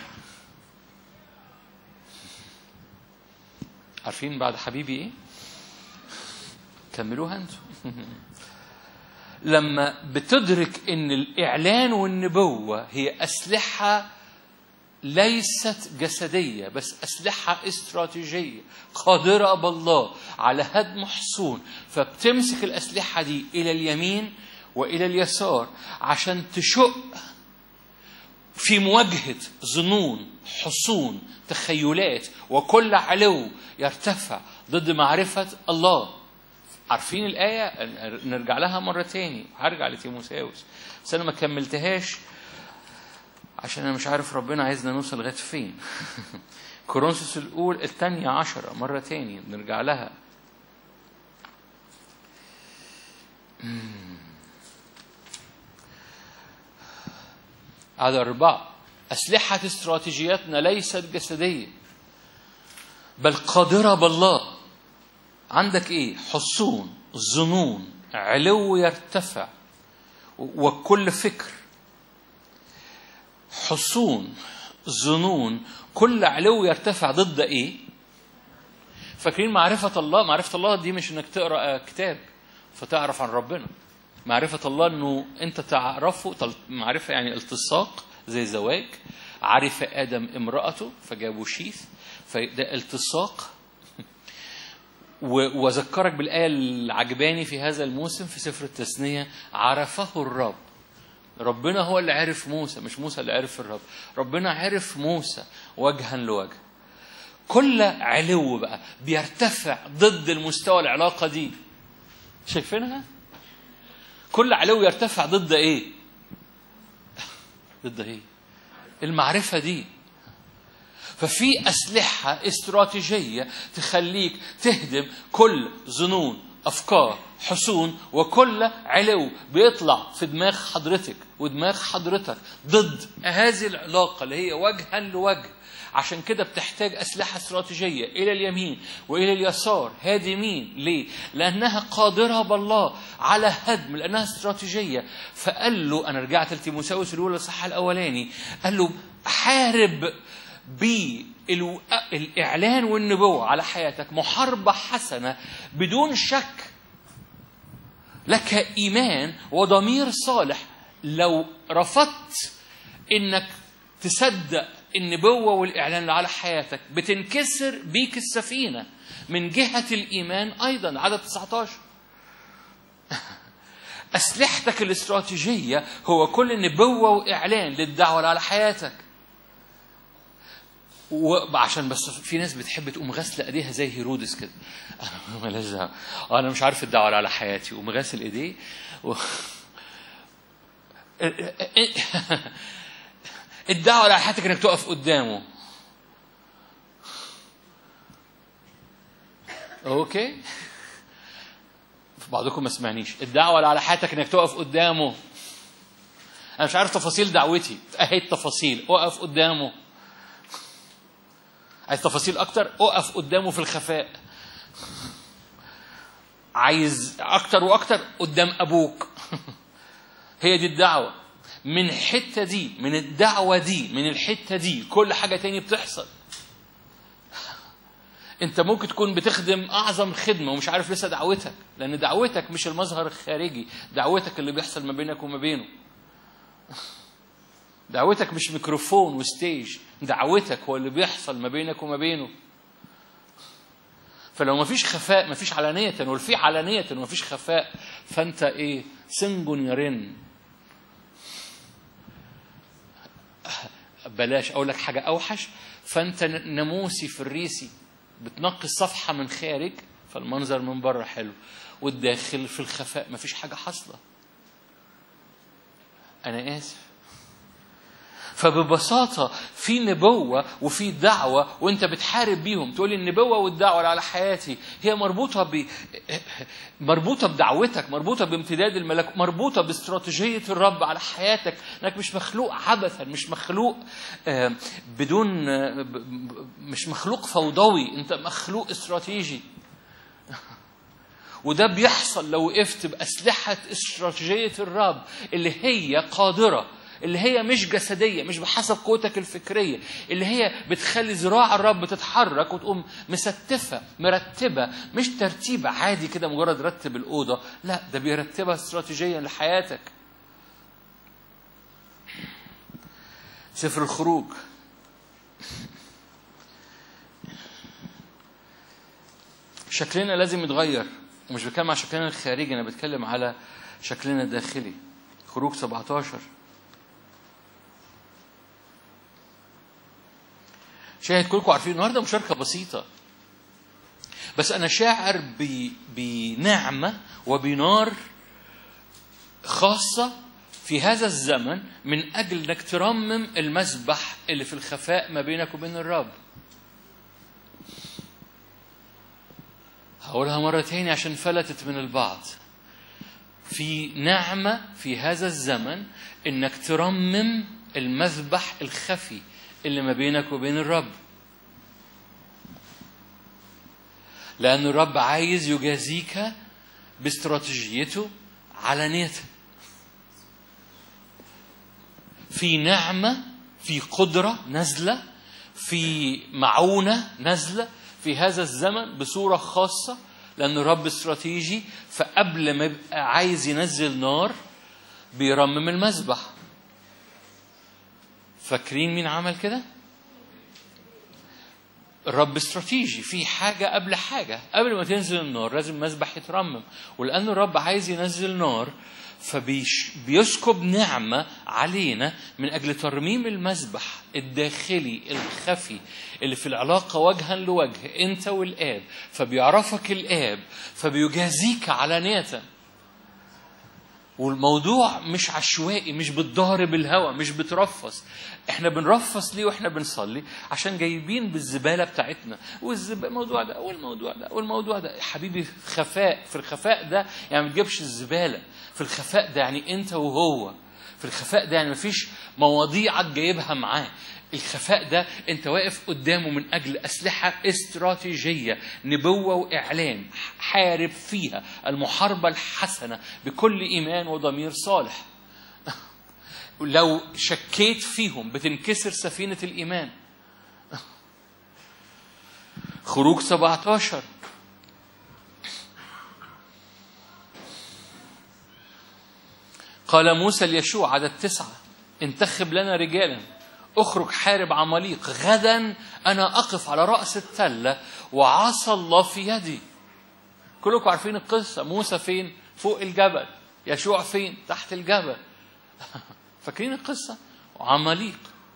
عارفين بعد حبيبي إيه؟ كملوها أنتوا لما بتدرك ان الاعلان والنبوه هي اسلحه ليست جسديه بس اسلحه استراتيجيه قادره بالله على هدم حصون فبتمسك الاسلحه دي الى اليمين والى اليسار عشان تشق في مواجهه ظنون حصون تخيلات وكل علو يرتفع ضد معرفه الله عارفين الآية نرجع لها مرة تاني هرجع لتيموساوس بس أنا ما كملتهاش عشان أنا مش عارف ربنا عايزنا نوصل لغاية فين كورنثوس الأول الثانية عشرة مرة تاني نرجع لها عدد أربعة أسلحة استراتيجياتنا ليست جسدية بل قادرة بالله عندك ايه حصون ظنون علو يرتفع وكل فكر حصون ظنون كل علو يرتفع ضد ايه فاكرين معرفة الله معرفة الله دي مش انك تقرأ كتاب فتعرف عن ربنا معرفة الله انه انت تعرفه معرفة يعني التصاق زي زواج عرف آدم امرأته فجابوا شيث فده التصاق وذكرك بالآية العجباني في هذا الموسم في سفر التثنية عرفه الرب ربنا هو اللي عرف موسى مش موسى اللي عرف الرب ربنا عرف موسى وجها لوجه كل علو بقى بيرتفع ضد المستوى العلاقة دي شايفينها كل علو يرتفع ضد ايه ضد ايه المعرفة دي ففي أسلحة استراتيجية تخليك تهدم كل ظنون أفكار حصون وكل علو بيطلع في دماغ حضرتك ودماغ حضرتك ضد هذه العلاقة اللي هي وجها لوجه عشان كده بتحتاج أسلحة استراتيجية إلى اليمين وإلى اليسار هادمين ليه؟ لأنها قادرة بالله على هدم لأنها استراتيجية فقال له أنا رجعت لتيموساوس الأولى الصحة الأولاني قال له حارب بالإعلان والنبوة على حياتك محاربة حسنة بدون شك لك إيمان وضمير صالح لو رفضت إنك تصدق النبوة والإعلان على حياتك بتنكسر بيك السفينة من جهة الإيمان أيضا عدد 19 أسلحتك الاستراتيجية هو كل نبوة وإعلان للدعوة على حياتك وعشان بس في ناس بتحب تقوم غاسله ايديها زي هيرودس كده انا مالهاش دعوه انا مش عارف الدعوه على حياتي وقوم غاسل ايديه و... الدعوه على حياتك انك تقف قدامه اوكي بعضكم ما سمعنيش الدعوه على حياتك انك تقف قدامه انا مش عارف تفاصيل دعوتي اهي التفاصيل اقف قدامه عايز تفاصيل اكتر اقف قدامه في الخفاء عايز اكتر واكتر قدام ابوك هي دي الدعوه من الحته دي من الدعوه دي من الحته دي كل حاجه تاني بتحصل انت ممكن تكون بتخدم اعظم خدمه ومش عارف لسه دعوتك لان دعوتك مش المظهر الخارجي دعوتك اللي بيحصل ما بينك وما بينه دعوتك مش ميكروفون وستيج دعوتك هو اللي بيحصل ما بينك وما بينه فلو ما فيش خفاء ما فيش علانية ولو في علانية وما فيش خفاء فأنت إيه سنج يرن بلاش أقول لك حاجة أوحش فأنت ناموسي في الريسي بتنقي الصفحة من خارج فالمنظر من بره حلو والداخل في الخفاء ما فيش حاجة حاصلة أنا آسف فببساطة في نبوة وفي دعوة وانت بتحارب بيهم تقول النبوة والدعوة على حياتي هي مربوطة ب مربوطة بدعوتك مربوطة بامتداد الملك مربوطة باستراتيجية الرب على حياتك انك مش مخلوق عبثا مش مخلوق بدون مش مخلوق فوضوي انت مخلوق استراتيجي وده بيحصل لو وقفت بأسلحة استراتيجية الرب اللي هي قادرة اللي هي مش جسدية مش بحسب قوتك الفكرية اللي هي بتخلي ذراع الرب تتحرك وتقوم مستفة مرتبة مش ترتيب عادي كده مجرد رتب الأوضة لا ده بيرتبها استراتيجيا لحياتك سفر الخروج شكلنا لازم يتغير ومش بتكلم على شكلنا الخارجي انا بتكلم على شكلنا الداخلي خروج 17 شاهد كلكم عارفين النهارده مشاركه بسيطه بس انا شاعر ب... بنعمه وبنار خاصه في هذا الزمن من اجل انك ترمم المسبح اللي في الخفاء ما بينك وبين الرب هقولها مرة تاني عشان فلتت من البعض في نعمة في هذا الزمن انك ترمم المذبح الخفي اللي ما بينك وبين الرب لأن الرب عايز يجازيك باستراتيجيته علانيته في نعمة في قدرة نازلة في معونة نازلة في هذا الزمن بصورة خاصة لأن الرب استراتيجي فقبل ما يبقى عايز ينزل نار بيرمم المذبح فاكرين مين عمل كده؟ الرب استراتيجي في حاجة قبل حاجة قبل ما تنزل النار لازم المذبح يترمم ولأن الرب عايز ينزل نار فبيسكب نعمة علينا من أجل ترميم المذبح الداخلي الخفي اللي في العلاقة وجها لوجه أنت والآب فبيعرفك الآب فبيجازيك علانية والموضوع مش عشوائي مش بتضارب الهوى مش بترفص احنا بنرفص ليه واحنا بنصلي عشان جايبين بالزباله بتاعتنا والموضوع ده والموضوع ده والموضوع ده حبيبي خفاء في الخفاء ده يعني ما تجيبش الزباله في الخفاء ده يعني انت وهو في الخفاء ده يعني مفيش مواضيعك جايبها معاه الخفاء ده انت واقف قدامه من اجل اسلحه استراتيجيه نبوه واعلان حارب فيها المحاربه الحسنه بكل ايمان وضمير صالح لو شكيت فيهم بتنكسر سفينه الايمان خروج 17 قال موسى ليشوع عدد تسعة انتخب لنا رجالا اخرج حارب عماليق غدا انا اقف على راس التله وعصا الله في يدي كلكم عارفين القصه موسى فين فوق الجبل يشوع فين تحت الجبل فاكرين القصه وعماليق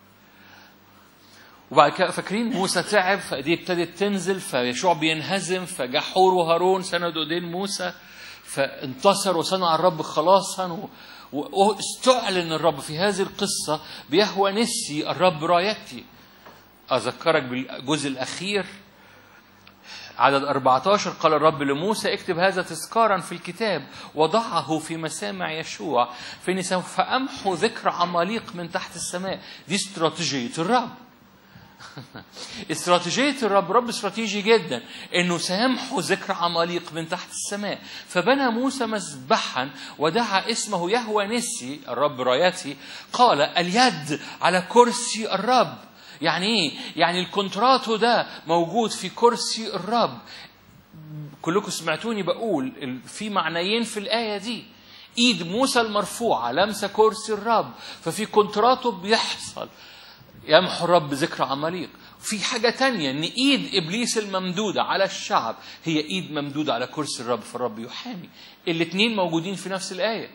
وبعد كده فاكرين موسى تعب فايديه ابتدت تنزل فيشوع بينهزم فجا حور وهارون سندوا ايدين موسى فانتصر وصنع الرب خلاصا واستعلن الرب في هذه القصة بيهوى نسي الرب رايتي أذكرك بالجزء الأخير عدد 14 قال الرب لموسى اكتب هذا تذكارا في الكتاب وضعه في مسامع يشوع فإني سوف أمحو ذكر عماليق من تحت السماء دي استراتيجية الرب استراتيجية الرب رب استراتيجي جدا انه سيمحو ذكر عماليق من تحت السماء فبنى موسى مذبحا ودعا اسمه يهوى نسي الرب رايتي قال اليد على كرسي الرب يعني ايه؟ يعني الكونتراتو ده موجود في كرسي الرب كلكم سمعتوني بقول في معنيين في الآية دي ايد موسى المرفوعة لمسة كرسي الرب ففي كونتراتو بيحصل يمحو الرب ذكر عماليق في حاجة تانية إن إيد إبليس الممدودة على الشعب هي إيد ممدودة على كرسي الرب فالرب يحامي الاتنين موجودين في نفس الآية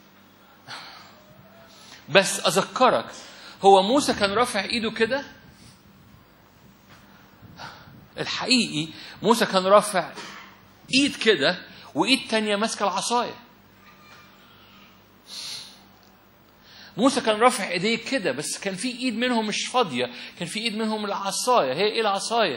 بس أذكرك هو موسى كان رافع إيده كده الحقيقي موسى كان رافع إيد كده وإيد تانية ماسكة العصاية موسى كان رافع ايديه كده بس كان في ايد منهم مش فاضيه كان في ايد منهم العصايه هي ايه العصايه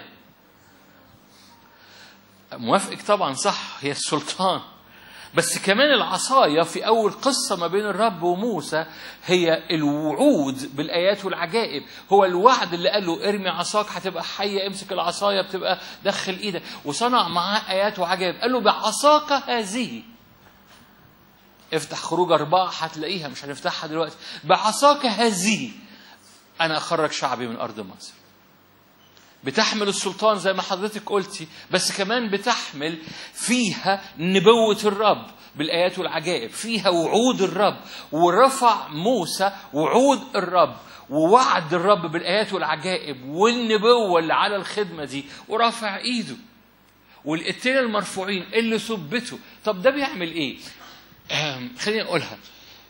موافقك طبعا صح هي السلطان بس كمان العصاية في أول قصة ما بين الرب وموسى هي الوعود بالآيات والعجائب هو الوعد اللي قال له ارمي عصاك هتبقى حية امسك العصاية بتبقى دخل إيدك وصنع معاه آيات وعجائب قال له بعصاك هذه افتح خروج أربعة هتلاقيها مش هنفتحها دلوقتي بعصاك هذه أنا أخرج شعبي من أرض مصر بتحمل السلطان زي ما حضرتك قلتي بس كمان بتحمل فيها نبوة الرب بالآيات والعجائب فيها وعود الرب ورفع موسى وعود الرب ووعد الرب بالآيات والعجائب والنبوة اللي على الخدمة دي ورفع إيده والإتين المرفوعين اللي ثبتوا طب ده بيعمل إيه؟ خليني أقولها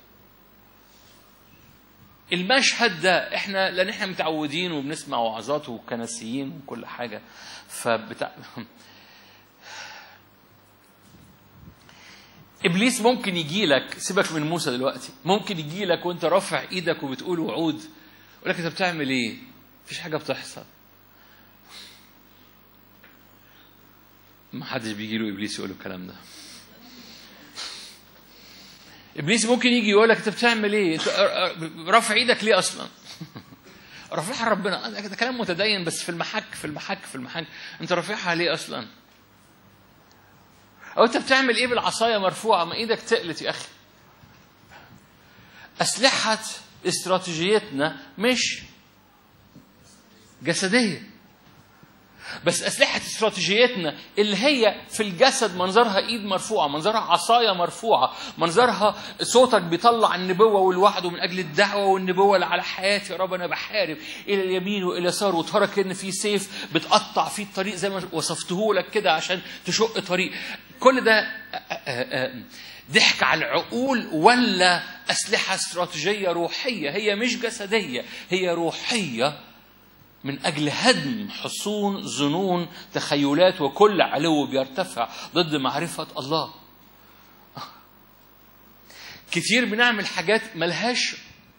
المشهد ده احنا لان احنا متعودين وبنسمع وعظات وكنسيين وكل حاجه فبتاع ابليس ممكن يجي لك سيبك من موسى دلوقتي ممكن يجي لك وانت رافع ايدك وبتقول وعود يقول لك انت بتعمل ايه؟ مفيش حاجه بتحصل ما حدش بيجي له ابليس يقول له الكلام ده ابليس ممكن يجي يقول لك انت بتعمل ايه؟ انت رافع ايدك ليه اصلا؟ رافعها ربنا ده كلام متدين بس في المحك في المحك في المحك انت رافعها ليه اصلا؟ او انت بتعمل ايه بالعصايه مرفوعه ما ايدك تقلت يا اخي اسلحه استراتيجيتنا مش جسديه بس أسلحة استراتيجيتنا اللي هي في الجسد منظرها إيد مرفوعة منظرها عصاية مرفوعة منظرها صوتك بيطلع النبوة والوعد من أجل الدعوة والنبوة اللي على حياتي يا رب أنا بحارب إلى اليمين وإلى اليسار وترى كأن في سيف بتقطع فيه الطريق زي ما وصفته لك كده عشان تشق طريق كل ده ضحك على العقول ولا أسلحة استراتيجية روحية هي مش جسدية هي روحية من أجل هدم حصون ظنون تخيلات وكل علو بيرتفع ضد معرفة الله كتير بنعمل حاجات ملهاش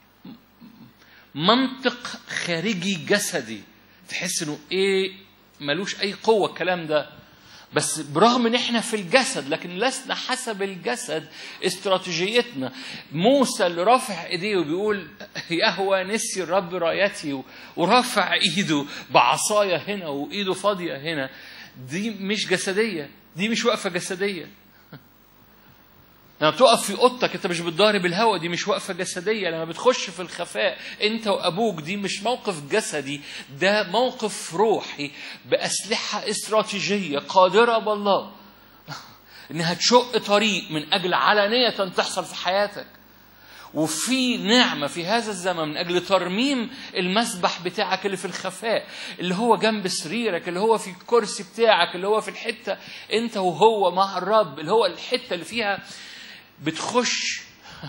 منطق خارجي جسدي تحس انه ايه ملوش اي قوه الكلام ده بس برغم ان احنا في الجسد لكن لسنا حسب الجسد استراتيجيتنا موسى اللي رافع ايديه وبيقول يهوى نسي الرب رايتي ورافع ايده بعصايه هنا وايده فاضيه هنا دي مش جسديه دي مش وقفه جسديه لما بتقف في اوضتك انت مش بتضارب الهواء دي مش وقفه جسديه لما بتخش في الخفاء انت وابوك دي مش موقف جسدي ده موقف روحي باسلحه استراتيجيه قادره بالله انها تشق طريق من اجل علانيه تحصل في حياتك وفي نعمة في هذا الزمن من أجل ترميم المسبح بتاعك اللي في الخفاء اللي هو جنب سريرك اللي هو في الكرسي بتاعك اللي هو في الحتة أنت وهو مع الرب اللي هو الحتة اللي فيها بتخش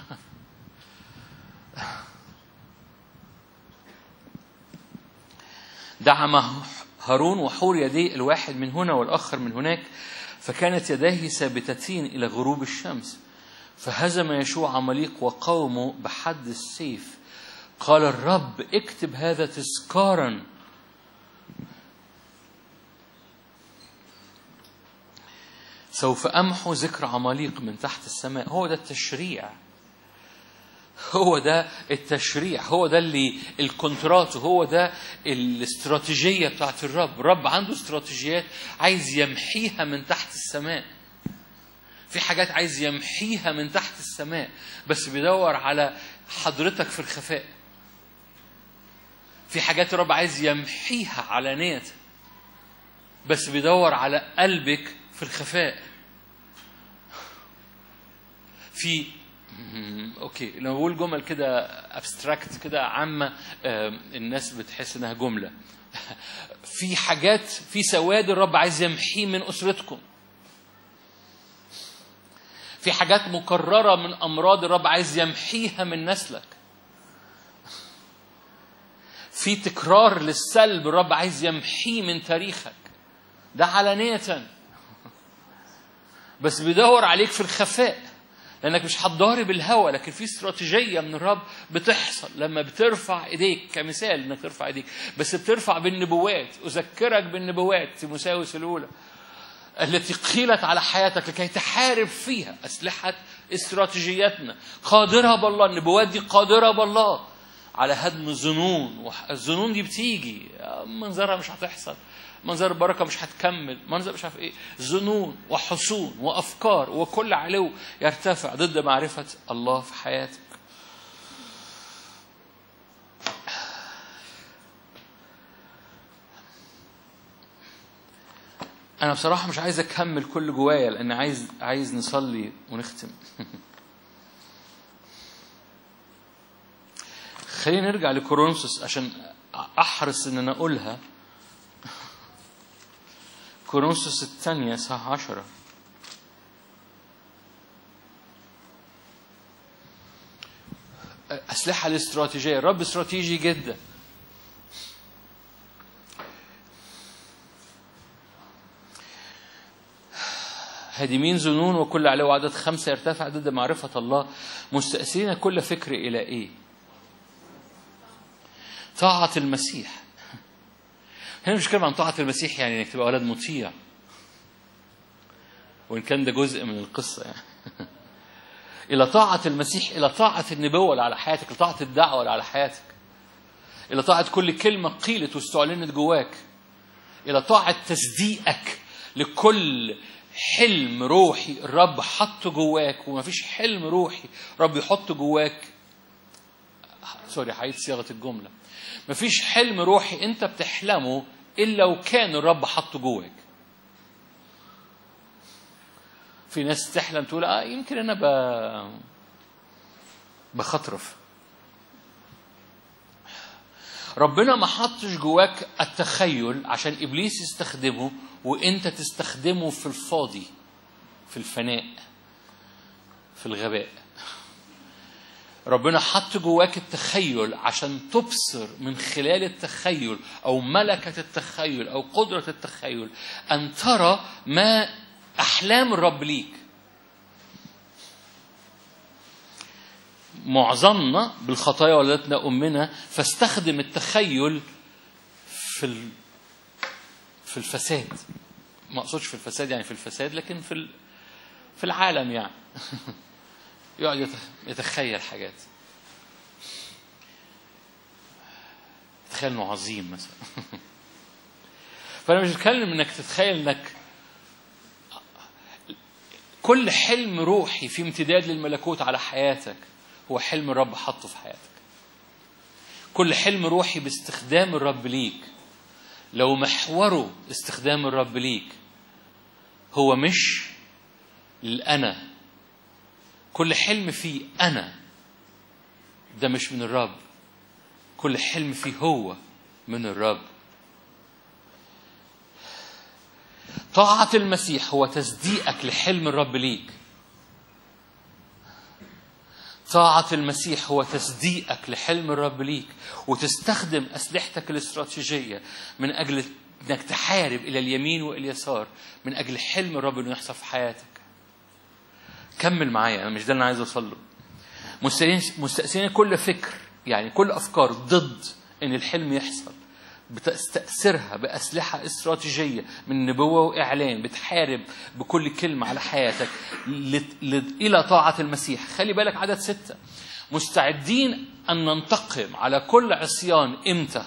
دعم هارون وحور يديه الواحد من هنا والآخر من هناك فكانت يديه ثابتتين إلى غروب الشمس فهزم يشوع عماليق وقومه بحد السيف قال الرب اكتب هذا تذكارا سوف أمحو ذكر عماليق من تحت السماء هو ده التشريع هو ده التشريع هو ده اللي الكونترات هو ده الاستراتيجية بتاعت الرب الرب عنده استراتيجيات عايز يمحيها من تحت السماء في حاجات عايز يمحيها من تحت السماء بس بيدور على حضرتك في الخفاء في حاجات الرب عايز يمحيها علانية بس بيدور على قلبك في الخفاء في اوكي لما بقول جمل كده ابستراكت كده عامه الناس بتحس انها جمله في حاجات في سواد الرب عايز يمحيه من اسرتكم في حاجات مكرره من امراض الرب عايز يمحيها من نسلك في تكرار للسلب الرب عايز يمحيه من تاريخك ده علانيه بس بيدور عليك في الخفاء لانك مش هتضارب الهوى لكن في استراتيجيه من الرب بتحصل لما بترفع ايديك كمثال انك ترفع ايديك بس بترفع بالنبوات اذكرك بالنبوات تيموساوس الاولى التي قيلت على حياتك لكي تحارب فيها اسلحه استراتيجيتنا قادره بالله النبوات دي قادره بالله على هدم الظنون الظنون دي بتيجي منظرها مش هتحصل منظر البركه مش هتكمل منظر مش عارف ايه ظنون وحصون وافكار وكل علو يرتفع ضد معرفه الله في حياتك انا بصراحه مش عايز اكمل كل جوايا لان عايز عايز نصلي ونختم خلينا نرجع لكورنثوس عشان احرص ان انا اقولها كورنثوس الثانية صح عشرة أسلحة الاستراتيجية الرب استراتيجي جدا هادمين ظنون وكل عليه عدد خمسة يرتفع ضد معرفة الله مستأثرين كل فكر إلى إيه؟ طاعة المسيح هنا مش كلام عن طاعة المسيح يعني انك تبقى ولد مطيع وإن كان ده جزء من القصة يعني إلى طاعة المسيح إلى طاعة النبوة اللي على حياتك إلى طاعة الدعوة اللي على حياتك إلى طاعة كل كلمة قيلت واستعلنت جواك إلى طاعة تصديقك لكل حلم روحي الرب حطه جواك ومفيش حلم روحي رب يحطه جواك سوري هعيد صياغة الجملة مفيش حلم روحي انت بتحلمه الا وكان الرب حطه جواك في ناس تحلم تقول اه يمكن انا ب بخطرف ربنا ما حطش جواك التخيل عشان ابليس يستخدمه وانت تستخدمه في الفاضي في الفناء في الغباء ربنا حط جواك التخيل عشان تبصر من خلال التخيل او ملكه التخيل او قدره التخيل ان ترى ما احلام الرب ليك معظمنا بالخطايا ولدتنا امنا فاستخدم التخيل في في الفساد ما اقصدش في الفساد يعني في الفساد لكن في في العالم يعني يقعد يتخيل حاجات يتخيل انه عظيم مثلا فانا مش بتكلم انك تتخيل انك كل حلم روحي في امتداد للملكوت على حياتك هو حلم الرب حطه في حياتك كل حلم روحي باستخدام الرب ليك لو محوره استخدام الرب ليك هو مش للأنا كل حلم فيه أنا ده مش من الرب كل حلم فيه هو من الرب طاعة المسيح هو تصديقك لحلم الرب ليك طاعة المسيح هو تصديقك لحلم الرب ليك وتستخدم أسلحتك الاستراتيجية من أجل أنك تحارب إلى اليمين وإلى اليسار من أجل حلم الرب أنه يحصل في حياتك كمل معايا أنا مش ده اللي أنا عايز أوصل له مستأثرين كل فكر يعني كل أفكار ضد أن الحلم يحصل بتستأثرها بأسلحة استراتيجية من نبوة وإعلان بتحارب بكل كلمة على حياتك إلى طاعة المسيح خلي بالك عدد ستة مستعدين أن ننتقم على كل عصيان إمتى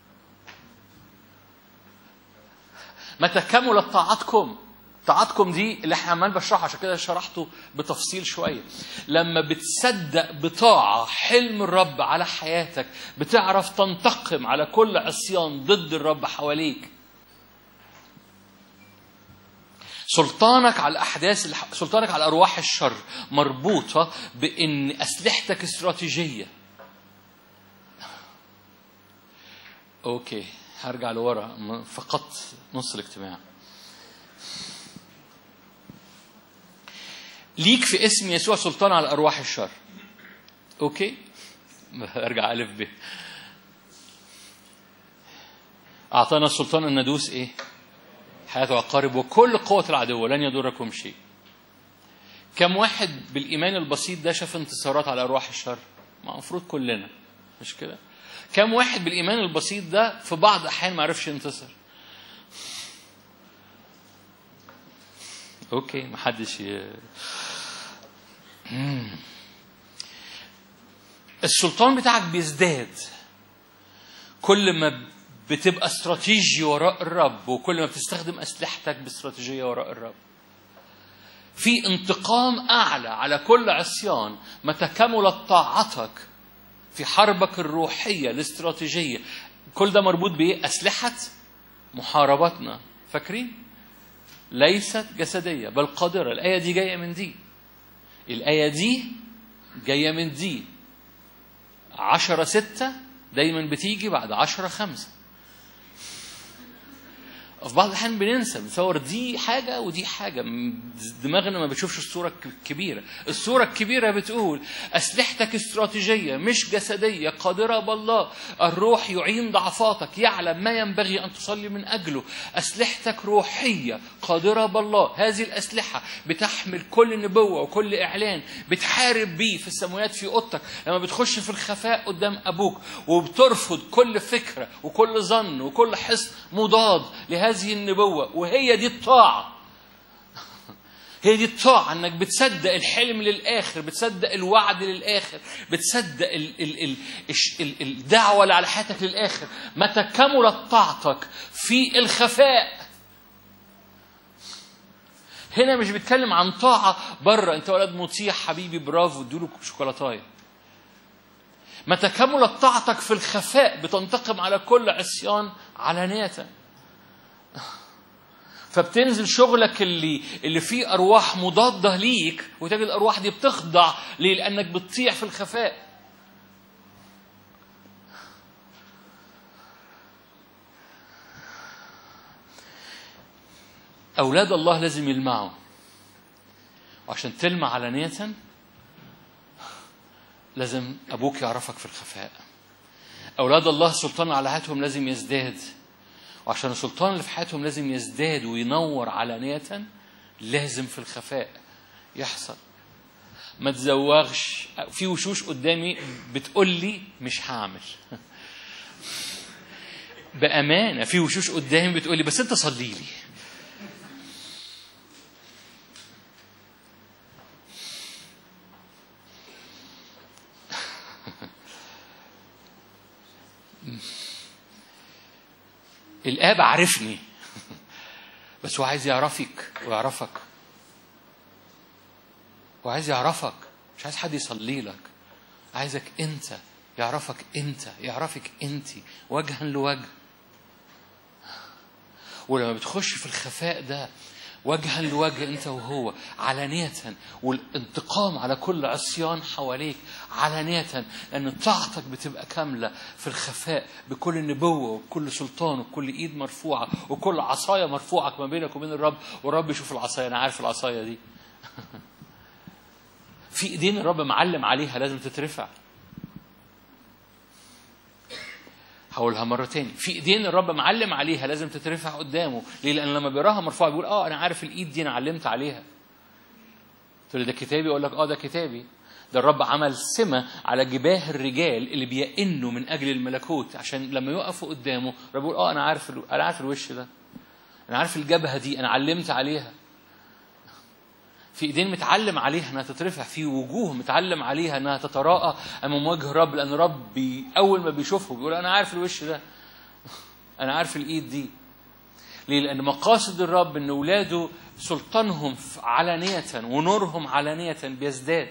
متى كملت طاعتكم طاعتكم دي اللي احنا عمال بشرحها عشان كده شرحته بتفصيل شويه لما بتصدق بطاعه حلم الرب على حياتك بتعرف تنتقم على كل عصيان ضد الرب حواليك سلطانك على الاحداث سلطانك على ارواح الشر مربوطه بان اسلحتك استراتيجيه اوكي هرجع لورا فقدت نص الاجتماع ليك في اسم يسوع سلطان على أرواح الشر أوكي أرجع ألف ب أعطانا السلطان أن ندوس إيه حياة عقارب وكل قوة العدو لن يضركم شيء كم واحد بالإيمان البسيط ده شاف انتصارات على أرواح الشر ما المفروض كلنا مش كده كم واحد بالإيمان البسيط ده في بعض الأحيان ما عرفش ينتصر اوكي ما حدش ي... السلطان بتاعك بيزداد كل ما بتبقى استراتيجي وراء الرب وكل ما بتستخدم أسلحتك باستراتيجية وراء الرب في انتقام أعلى على كل عصيان متى كملت طاعتك في حربك الروحية الاستراتيجية كل ده مربوط بإيه؟ أسلحة محاربتنا فاكرين؟ ليست جسدية بل قادرة الآية دي جاية من دي الآية دي جاية من دي عشرة ستة دايما بتيجي بعد عشرة خمسة في بعض الأحيان بننسى بنصور دي حاجة ودي حاجة دماغنا ما بتشوفش الصورة الكبيرة الصورة الكبيرة بتقول أسلحتك استراتيجية مش جسدية قادرة بالله الروح يعين ضعفاتك يعلم ما ينبغي أن تصلي من أجله أسلحتك روحية قادرة بالله هذه الأسلحة بتحمل كل نبوة وكل إعلان بتحارب بيه في السماوات في أوضتك لما بتخش في الخفاء قدام أبوك وبترفض كل فكرة وكل ظن وكل حس مضاد لهذه هذه النبوة وهي دي الطاعة هي دي الطاعة انك بتصدق الحلم للآخر بتصدق الوعد للآخر بتصدق ال ال ال ال الدعوة اللي على حياتك للآخر متى كملت طاعتك في الخفاء هنا مش بيتكلم عن طاعة بره انت ولد مطيع حبيبي برافو ادوله شوكولاتايه متى كملت طاعتك في الخفاء بتنتقم على كل عصيان علانية فبتنزل شغلك اللي اللي فيه ارواح مضاده ليك وتجد الارواح دي بتخضع ليه؟ لانك بتطيع في الخفاء. اولاد الله لازم يلمعوا. وعشان تلمع علانية لازم ابوك يعرفك في الخفاء. اولاد الله سلطان على حياتهم لازم يزداد. وعشان السلطان اللي في حياتهم لازم يزداد وينور علانية لازم في الخفاء يحصل ما تزوغش في وشوش قدامي بتقول لي مش هعمل بأمانة في وشوش قدامي بتقول لي بس أنت صلي لي الآب عارفني بس هو عايز يعرفك ويعرفك هو عايز يعرفك مش عايز حد يصلي لك عايزك انت يعرفك انت يعرفك انت وجها لوجه ولما بتخش في الخفاء ده وجها لوجه انت وهو علانية والانتقام على كل عصيان حواليك علانية لأن طاعتك بتبقى كاملة في الخفاء بكل نبوة وكل سلطان وكل إيد مرفوعة وكل عصاية مرفوعة ما بينك وبين الرب والرب يشوف العصاية أنا عارف العصاية دي في إيدين الرب معلم عليها لازم تترفع هقولها مرة تاني في ايدين الرب معلم عليها لازم تترفع قدامه ليه لان لما بيراها مرفوعة بيقول اه انا عارف الايد دي انا علمت عليها تقول ده كتابي اقول لك اه ده كتابي ده الرب عمل سمة على جباه الرجال اللي بيئنوا من اجل الملكوت عشان لما يقفوا قدامه الرب يقول اه انا عارف انا عارف الوش ده انا عارف الجبهة دي انا علمت عليها في ايدين متعلم عليها انها تترفع في وجوه متعلم عليها انها تتراءى امام وجه الرب لان الرب بي اول ما بيشوفه بيقول انا عارف الوش ده انا عارف الايد دي ليه لان مقاصد الرب ان اولاده سلطانهم علانيه ونورهم علانيه بيزداد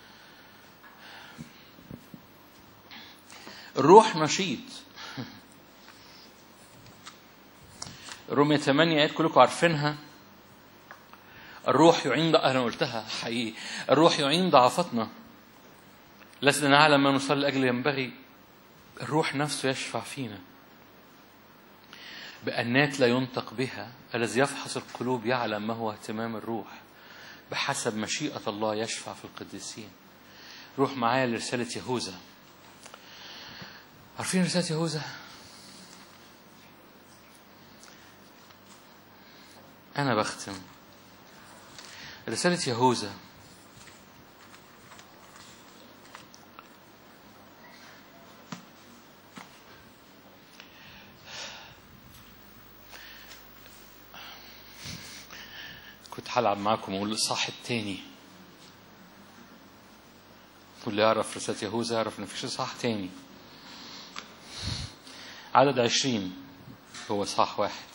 الروح نشيط رومية 8 آيات كلكم عارفينها الروح يعين أنا قلتها حقيقي الروح يعين ضعفتنا لسنا نعلم ما نصلي لأجل ينبغي الروح نفسه يشفع فينا بأنات لا ينطق بها الذي يفحص القلوب يعلم ما هو اهتمام الروح بحسب مشيئة الله يشفع في القديسين روح معايا لرسالة يهوذا عارفين رسالة يهوذا؟ أنا بختم رسالة يهوذا كنت هلعب معاكم واقول الاصحاح التاني واللي يعرف رسالة يهوذا يعرف إن مفيش إصحاح تاني عدد عشرين هو إصحاح واحد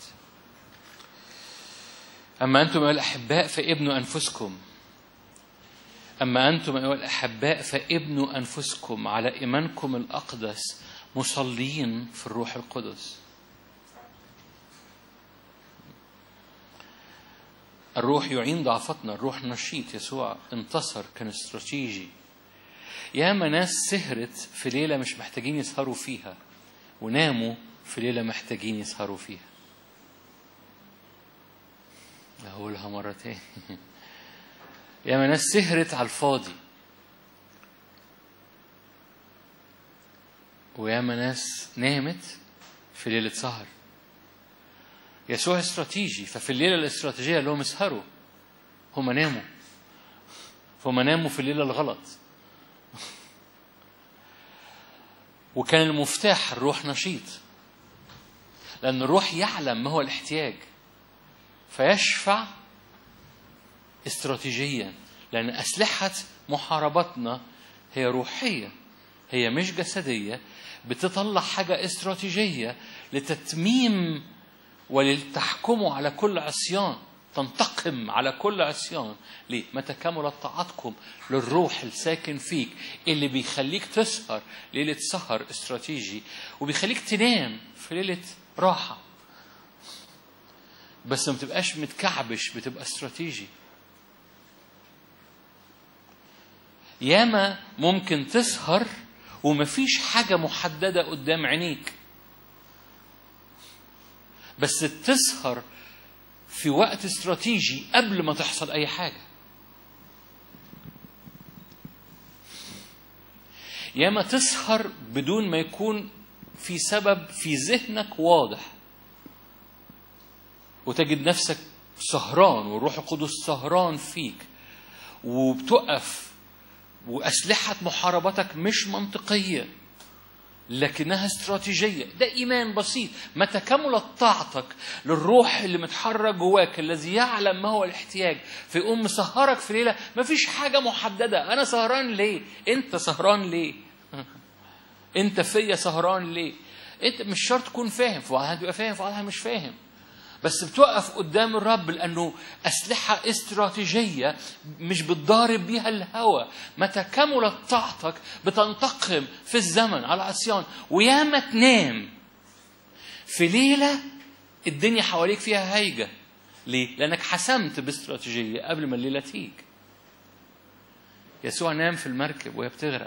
أما أنتم أيها الأحباء فابنوا أنفسكم أما أنتم أيها الأحباء فابنوا أنفسكم على إيمانكم الأقدس مصلين في الروح القدس الروح يعين ضعفتنا الروح نشيط يسوع انتصر كان استراتيجي ياما ناس سهرت في ليلة مش محتاجين يسهروا فيها وناموا في ليلة محتاجين يسهروا فيها أقولها مرة تاني ياما ناس سهرت على الفاضي وياما ناس نامت في ليلة سهر يسوع استراتيجي ففي الليلة الاستراتيجية اللي هم اسهروا هم ناموا فهم ناموا في الليلة الغلط وكان المفتاح الروح نشيط لأن الروح يعلم ما هو الاحتياج فيشفع استراتيجيا لأن أسلحة محاربتنا هي روحية هي مش جسدية بتطلع حاجة استراتيجية لتتميم ولتحكموا على كل عصيان تنتقم على كل عصيان ليه؟ متى كملت طاعتكم للروح الساكن فيك اللي بيخليك تسهر ليلة سهر استراتيجي وبيخليك تنام في ليلة راحة بس ما تبقاش متكعبش بتبقى استراتيجي ياما ممكن تسهر ومفيش حاجة محددة قدام عينيك بس تسهر في وقت استراتيجي قبل ما تحصل أي حاجة ياما تسهر بدون ما يكون في سبب في ذهنك واضح وتجد نفسك سهران والروح القدس سهران فيك وبتقف وأسلحة محاربتك مش منطقية لكنها استراتيجية ده إيمان بسيط متى كملت طاعتك للروح اللي متحرك جواك الذي يعلم ما هو الاحتياج فيقوم مسهرك في ليلة مفيش حاجة محددة أنا سهران ليه أنت سهران ليه أنت فيا سهران ليه أنت مش شرط تكون فاهم في واحد بيبقى فاهم في واحد مش فاهم بس بتقف قدام الرب لأنه أسلحة استراتيجية مش بتضارب بيها الهوى متى كملت طاعتك بتنتقم في الزمن على عصيان وياما تنام في ليلة الدنيا حواليك فيها هايجة ليه؟ لأنك حسمت باستراتيجية قبل ما الليلة تيجي يسوع نام في المركب وهي بتغرق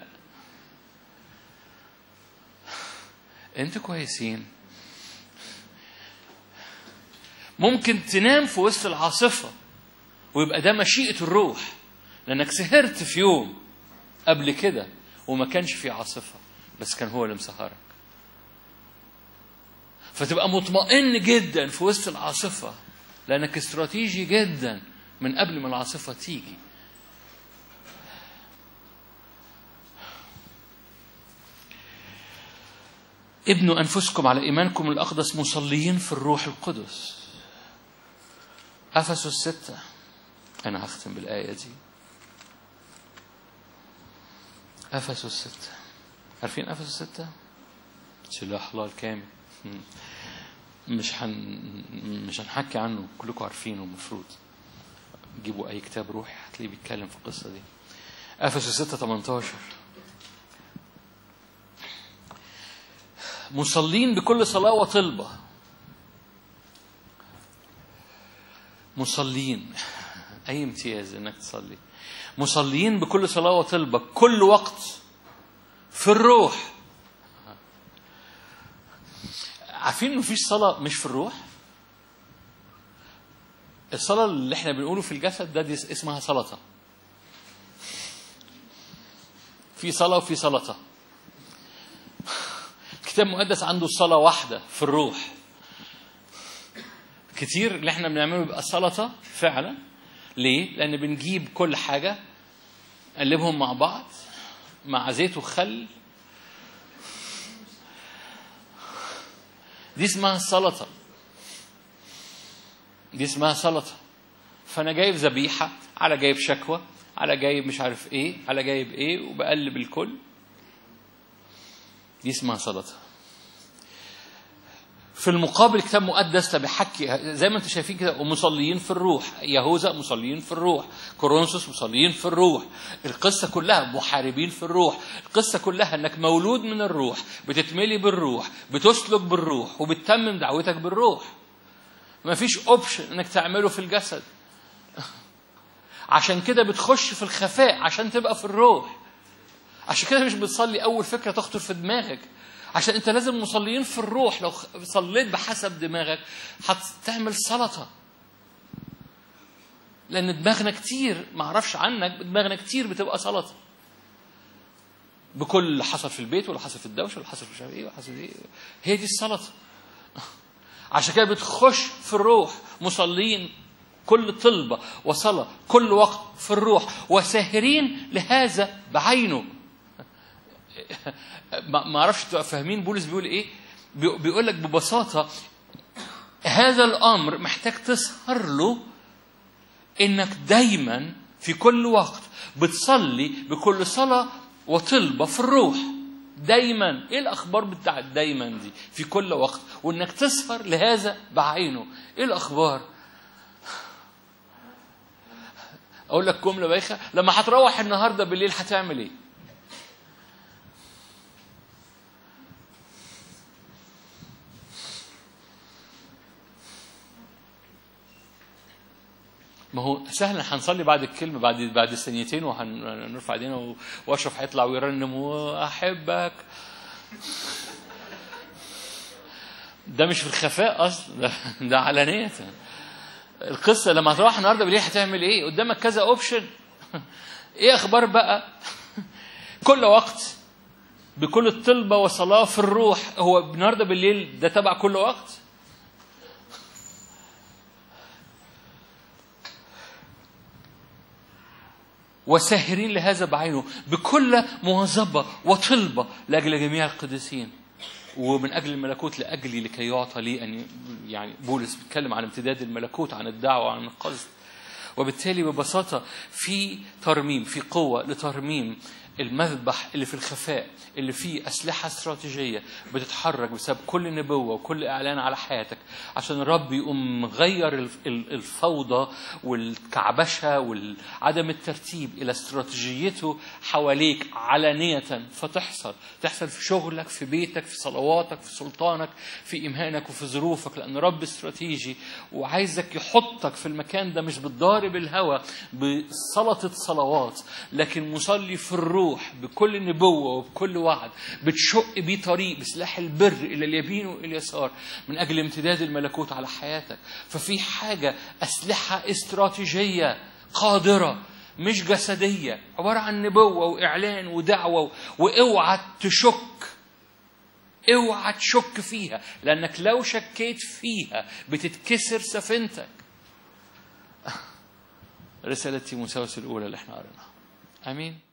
انتوا كويسين ممكن تنام في وسط العاصفة ويبقى ده مشيئة الروح لأنك سهرت في يوم قبل كده وما كانش في عاصفة بس كان هو اللي مسهرك فتبقى مطمئن جدا في وسط العاصفة لأنك استراتيجي جدا من قبل ما العاصفة تيجي ابنوا أنفسكم على إيمانكم الأقدس مصليين في الروح القدس أفسس ستة أنا هختم بالآية دي أفسس ستة عارفين أفسس ستة؟ سلاح الله الكامل مش هن مش هنحكي عنه كلكم عارفينه المفروض جيبوا أي كتاب روحي هتلاقيه بيتكلم في القصة دي أفسس 6 18 مصلين بكل صلاة وطلبة مصلين أي امتياز إنك تصلي مصلين بكل صلاة وطلبة كل وقت في الروح عارفين إنه مفيش صلاة مش في الروح الصلاة اللي احنا بنقوله في الجسد ده دي اسمها سلطة في صلاة وفي سلطة الكتاب المقدس عنده صلاة واحدة في الروح كتير اللي احنا بنعمله بيبقى سلطة فعلا ليه؟ لأن بنجيب كل حاجة نقلبهم مع بعض مع زيت وخل دي اسمها السلطة دي اسمها سلطة فأنا جايب ذبيحة على جايب شكوى على جايب مش عارف ايه على جايب ايه وبقلب الكل دي اسمها صلاة في المقابل كتاب مقدس لما بيحكي زي ما انتم شايفين كده ومصليين في الروح يهوذا مصليين في الروح كورنثوس مصليين في الروح القصة كلها محاربين في الروح القصة كلها انك مولود من الروح بتتملي بالروح بتسلك بالروح وبتتمم دعوتك بالروح ما فيش اوبشن انك تعمله في الجسد عشان كده بتخش في الخفاء عشان تبقى في الروح عشان كده مش بتصلي اول فكره تخطر في دماغك عشان انت لازم مصليين في الروح لو صليت بحسب دماغك هتعمل سلطه لان دماغنا كتير ما اعرفش عنك دماغنا كتير بتبقى سلطه بكل اللي حصل في البيت واللي حصل في الدوشه واللي حصل في مش عارف ايه واللي حصل ايه هي دي السلطه عشان كده بتخش في الروح مصلين كل طلبة وصلاة كل وقت في الروح وساهرين لهذا بعينه ما اعرفش تبقى فاهمين بولس بيقول ايه بيقول لك ببساطة هذا الأمر محتاج تسهر له إنك دايما في كل وقت بتصلي بكل صلاة وطلبة في الروح دايما ايه الاخبار بتاعت دايما دي في كل وقت وانك تسهر لهذا بعينه ايه الاخبار اقول لك جمله بايخه لما هتروح النهارده بالليل هتعمل ايه ما هو سهل هنصلي بعد الكلمه بعد بعد الثانيتين وهنرفع ايدينا واشرف هيطلع ويرنم واحبك ده مش في الخفاء اصلا ده, ده علانيه القصه لما تروح النهارده بالليل هتعمل ايه قدامك كذا اوبشن ايه اخبار بقى كل وقت بكل الطلبة وصلاة في الروح هو النهارده بالليل ده تبع كل وقت وساهرين لهذا بعينه بكل مواظبة وطلبة لأجل جميع القديسين ومن أجل الملكوت لأجلي لكي يعطى لي أن يعني بولس بيتكلم عن امتداد الملكوت عن الدعوة عن القصد وبالتالي ببساطة في ترميم في قوة لترميم المذبح اللي في الخفاء اللي فيه أسلحة استراتيجية بتتحرك بسبب كل نبوة وكل إعلان على حياتك عشان الرب يقوم مغير الفوضى والكعبشة وعدم الترتيب إلى استراتيجيته حواليك علانية فتحصل تحصل في شغلك في بيتك في صلواتك في سلطانك في إيمانك وفي ظروفك لأن رب استراتيجي وعايزك يحطك في المكان ده مش بالضارب الهوى بسلطة صلوات لكن مصلي في الروح الروح بكل نبوة وبكل وعد بتشق بيه طريق بسلاح البر إلى اليمين وإلى اليسار من أجل امتداد الملكوت على حياتك ففي حاجة أسلحة استراتيجية قادرة مش جسدية عبارة عن نبوة وإعلان ودعوة وإوعى تشك اوعى تشك فيها لأنك لو شكيت فيها بتتكسر سفينتك رسالة تيموساوس الأولى اللي احنا قريناها آمين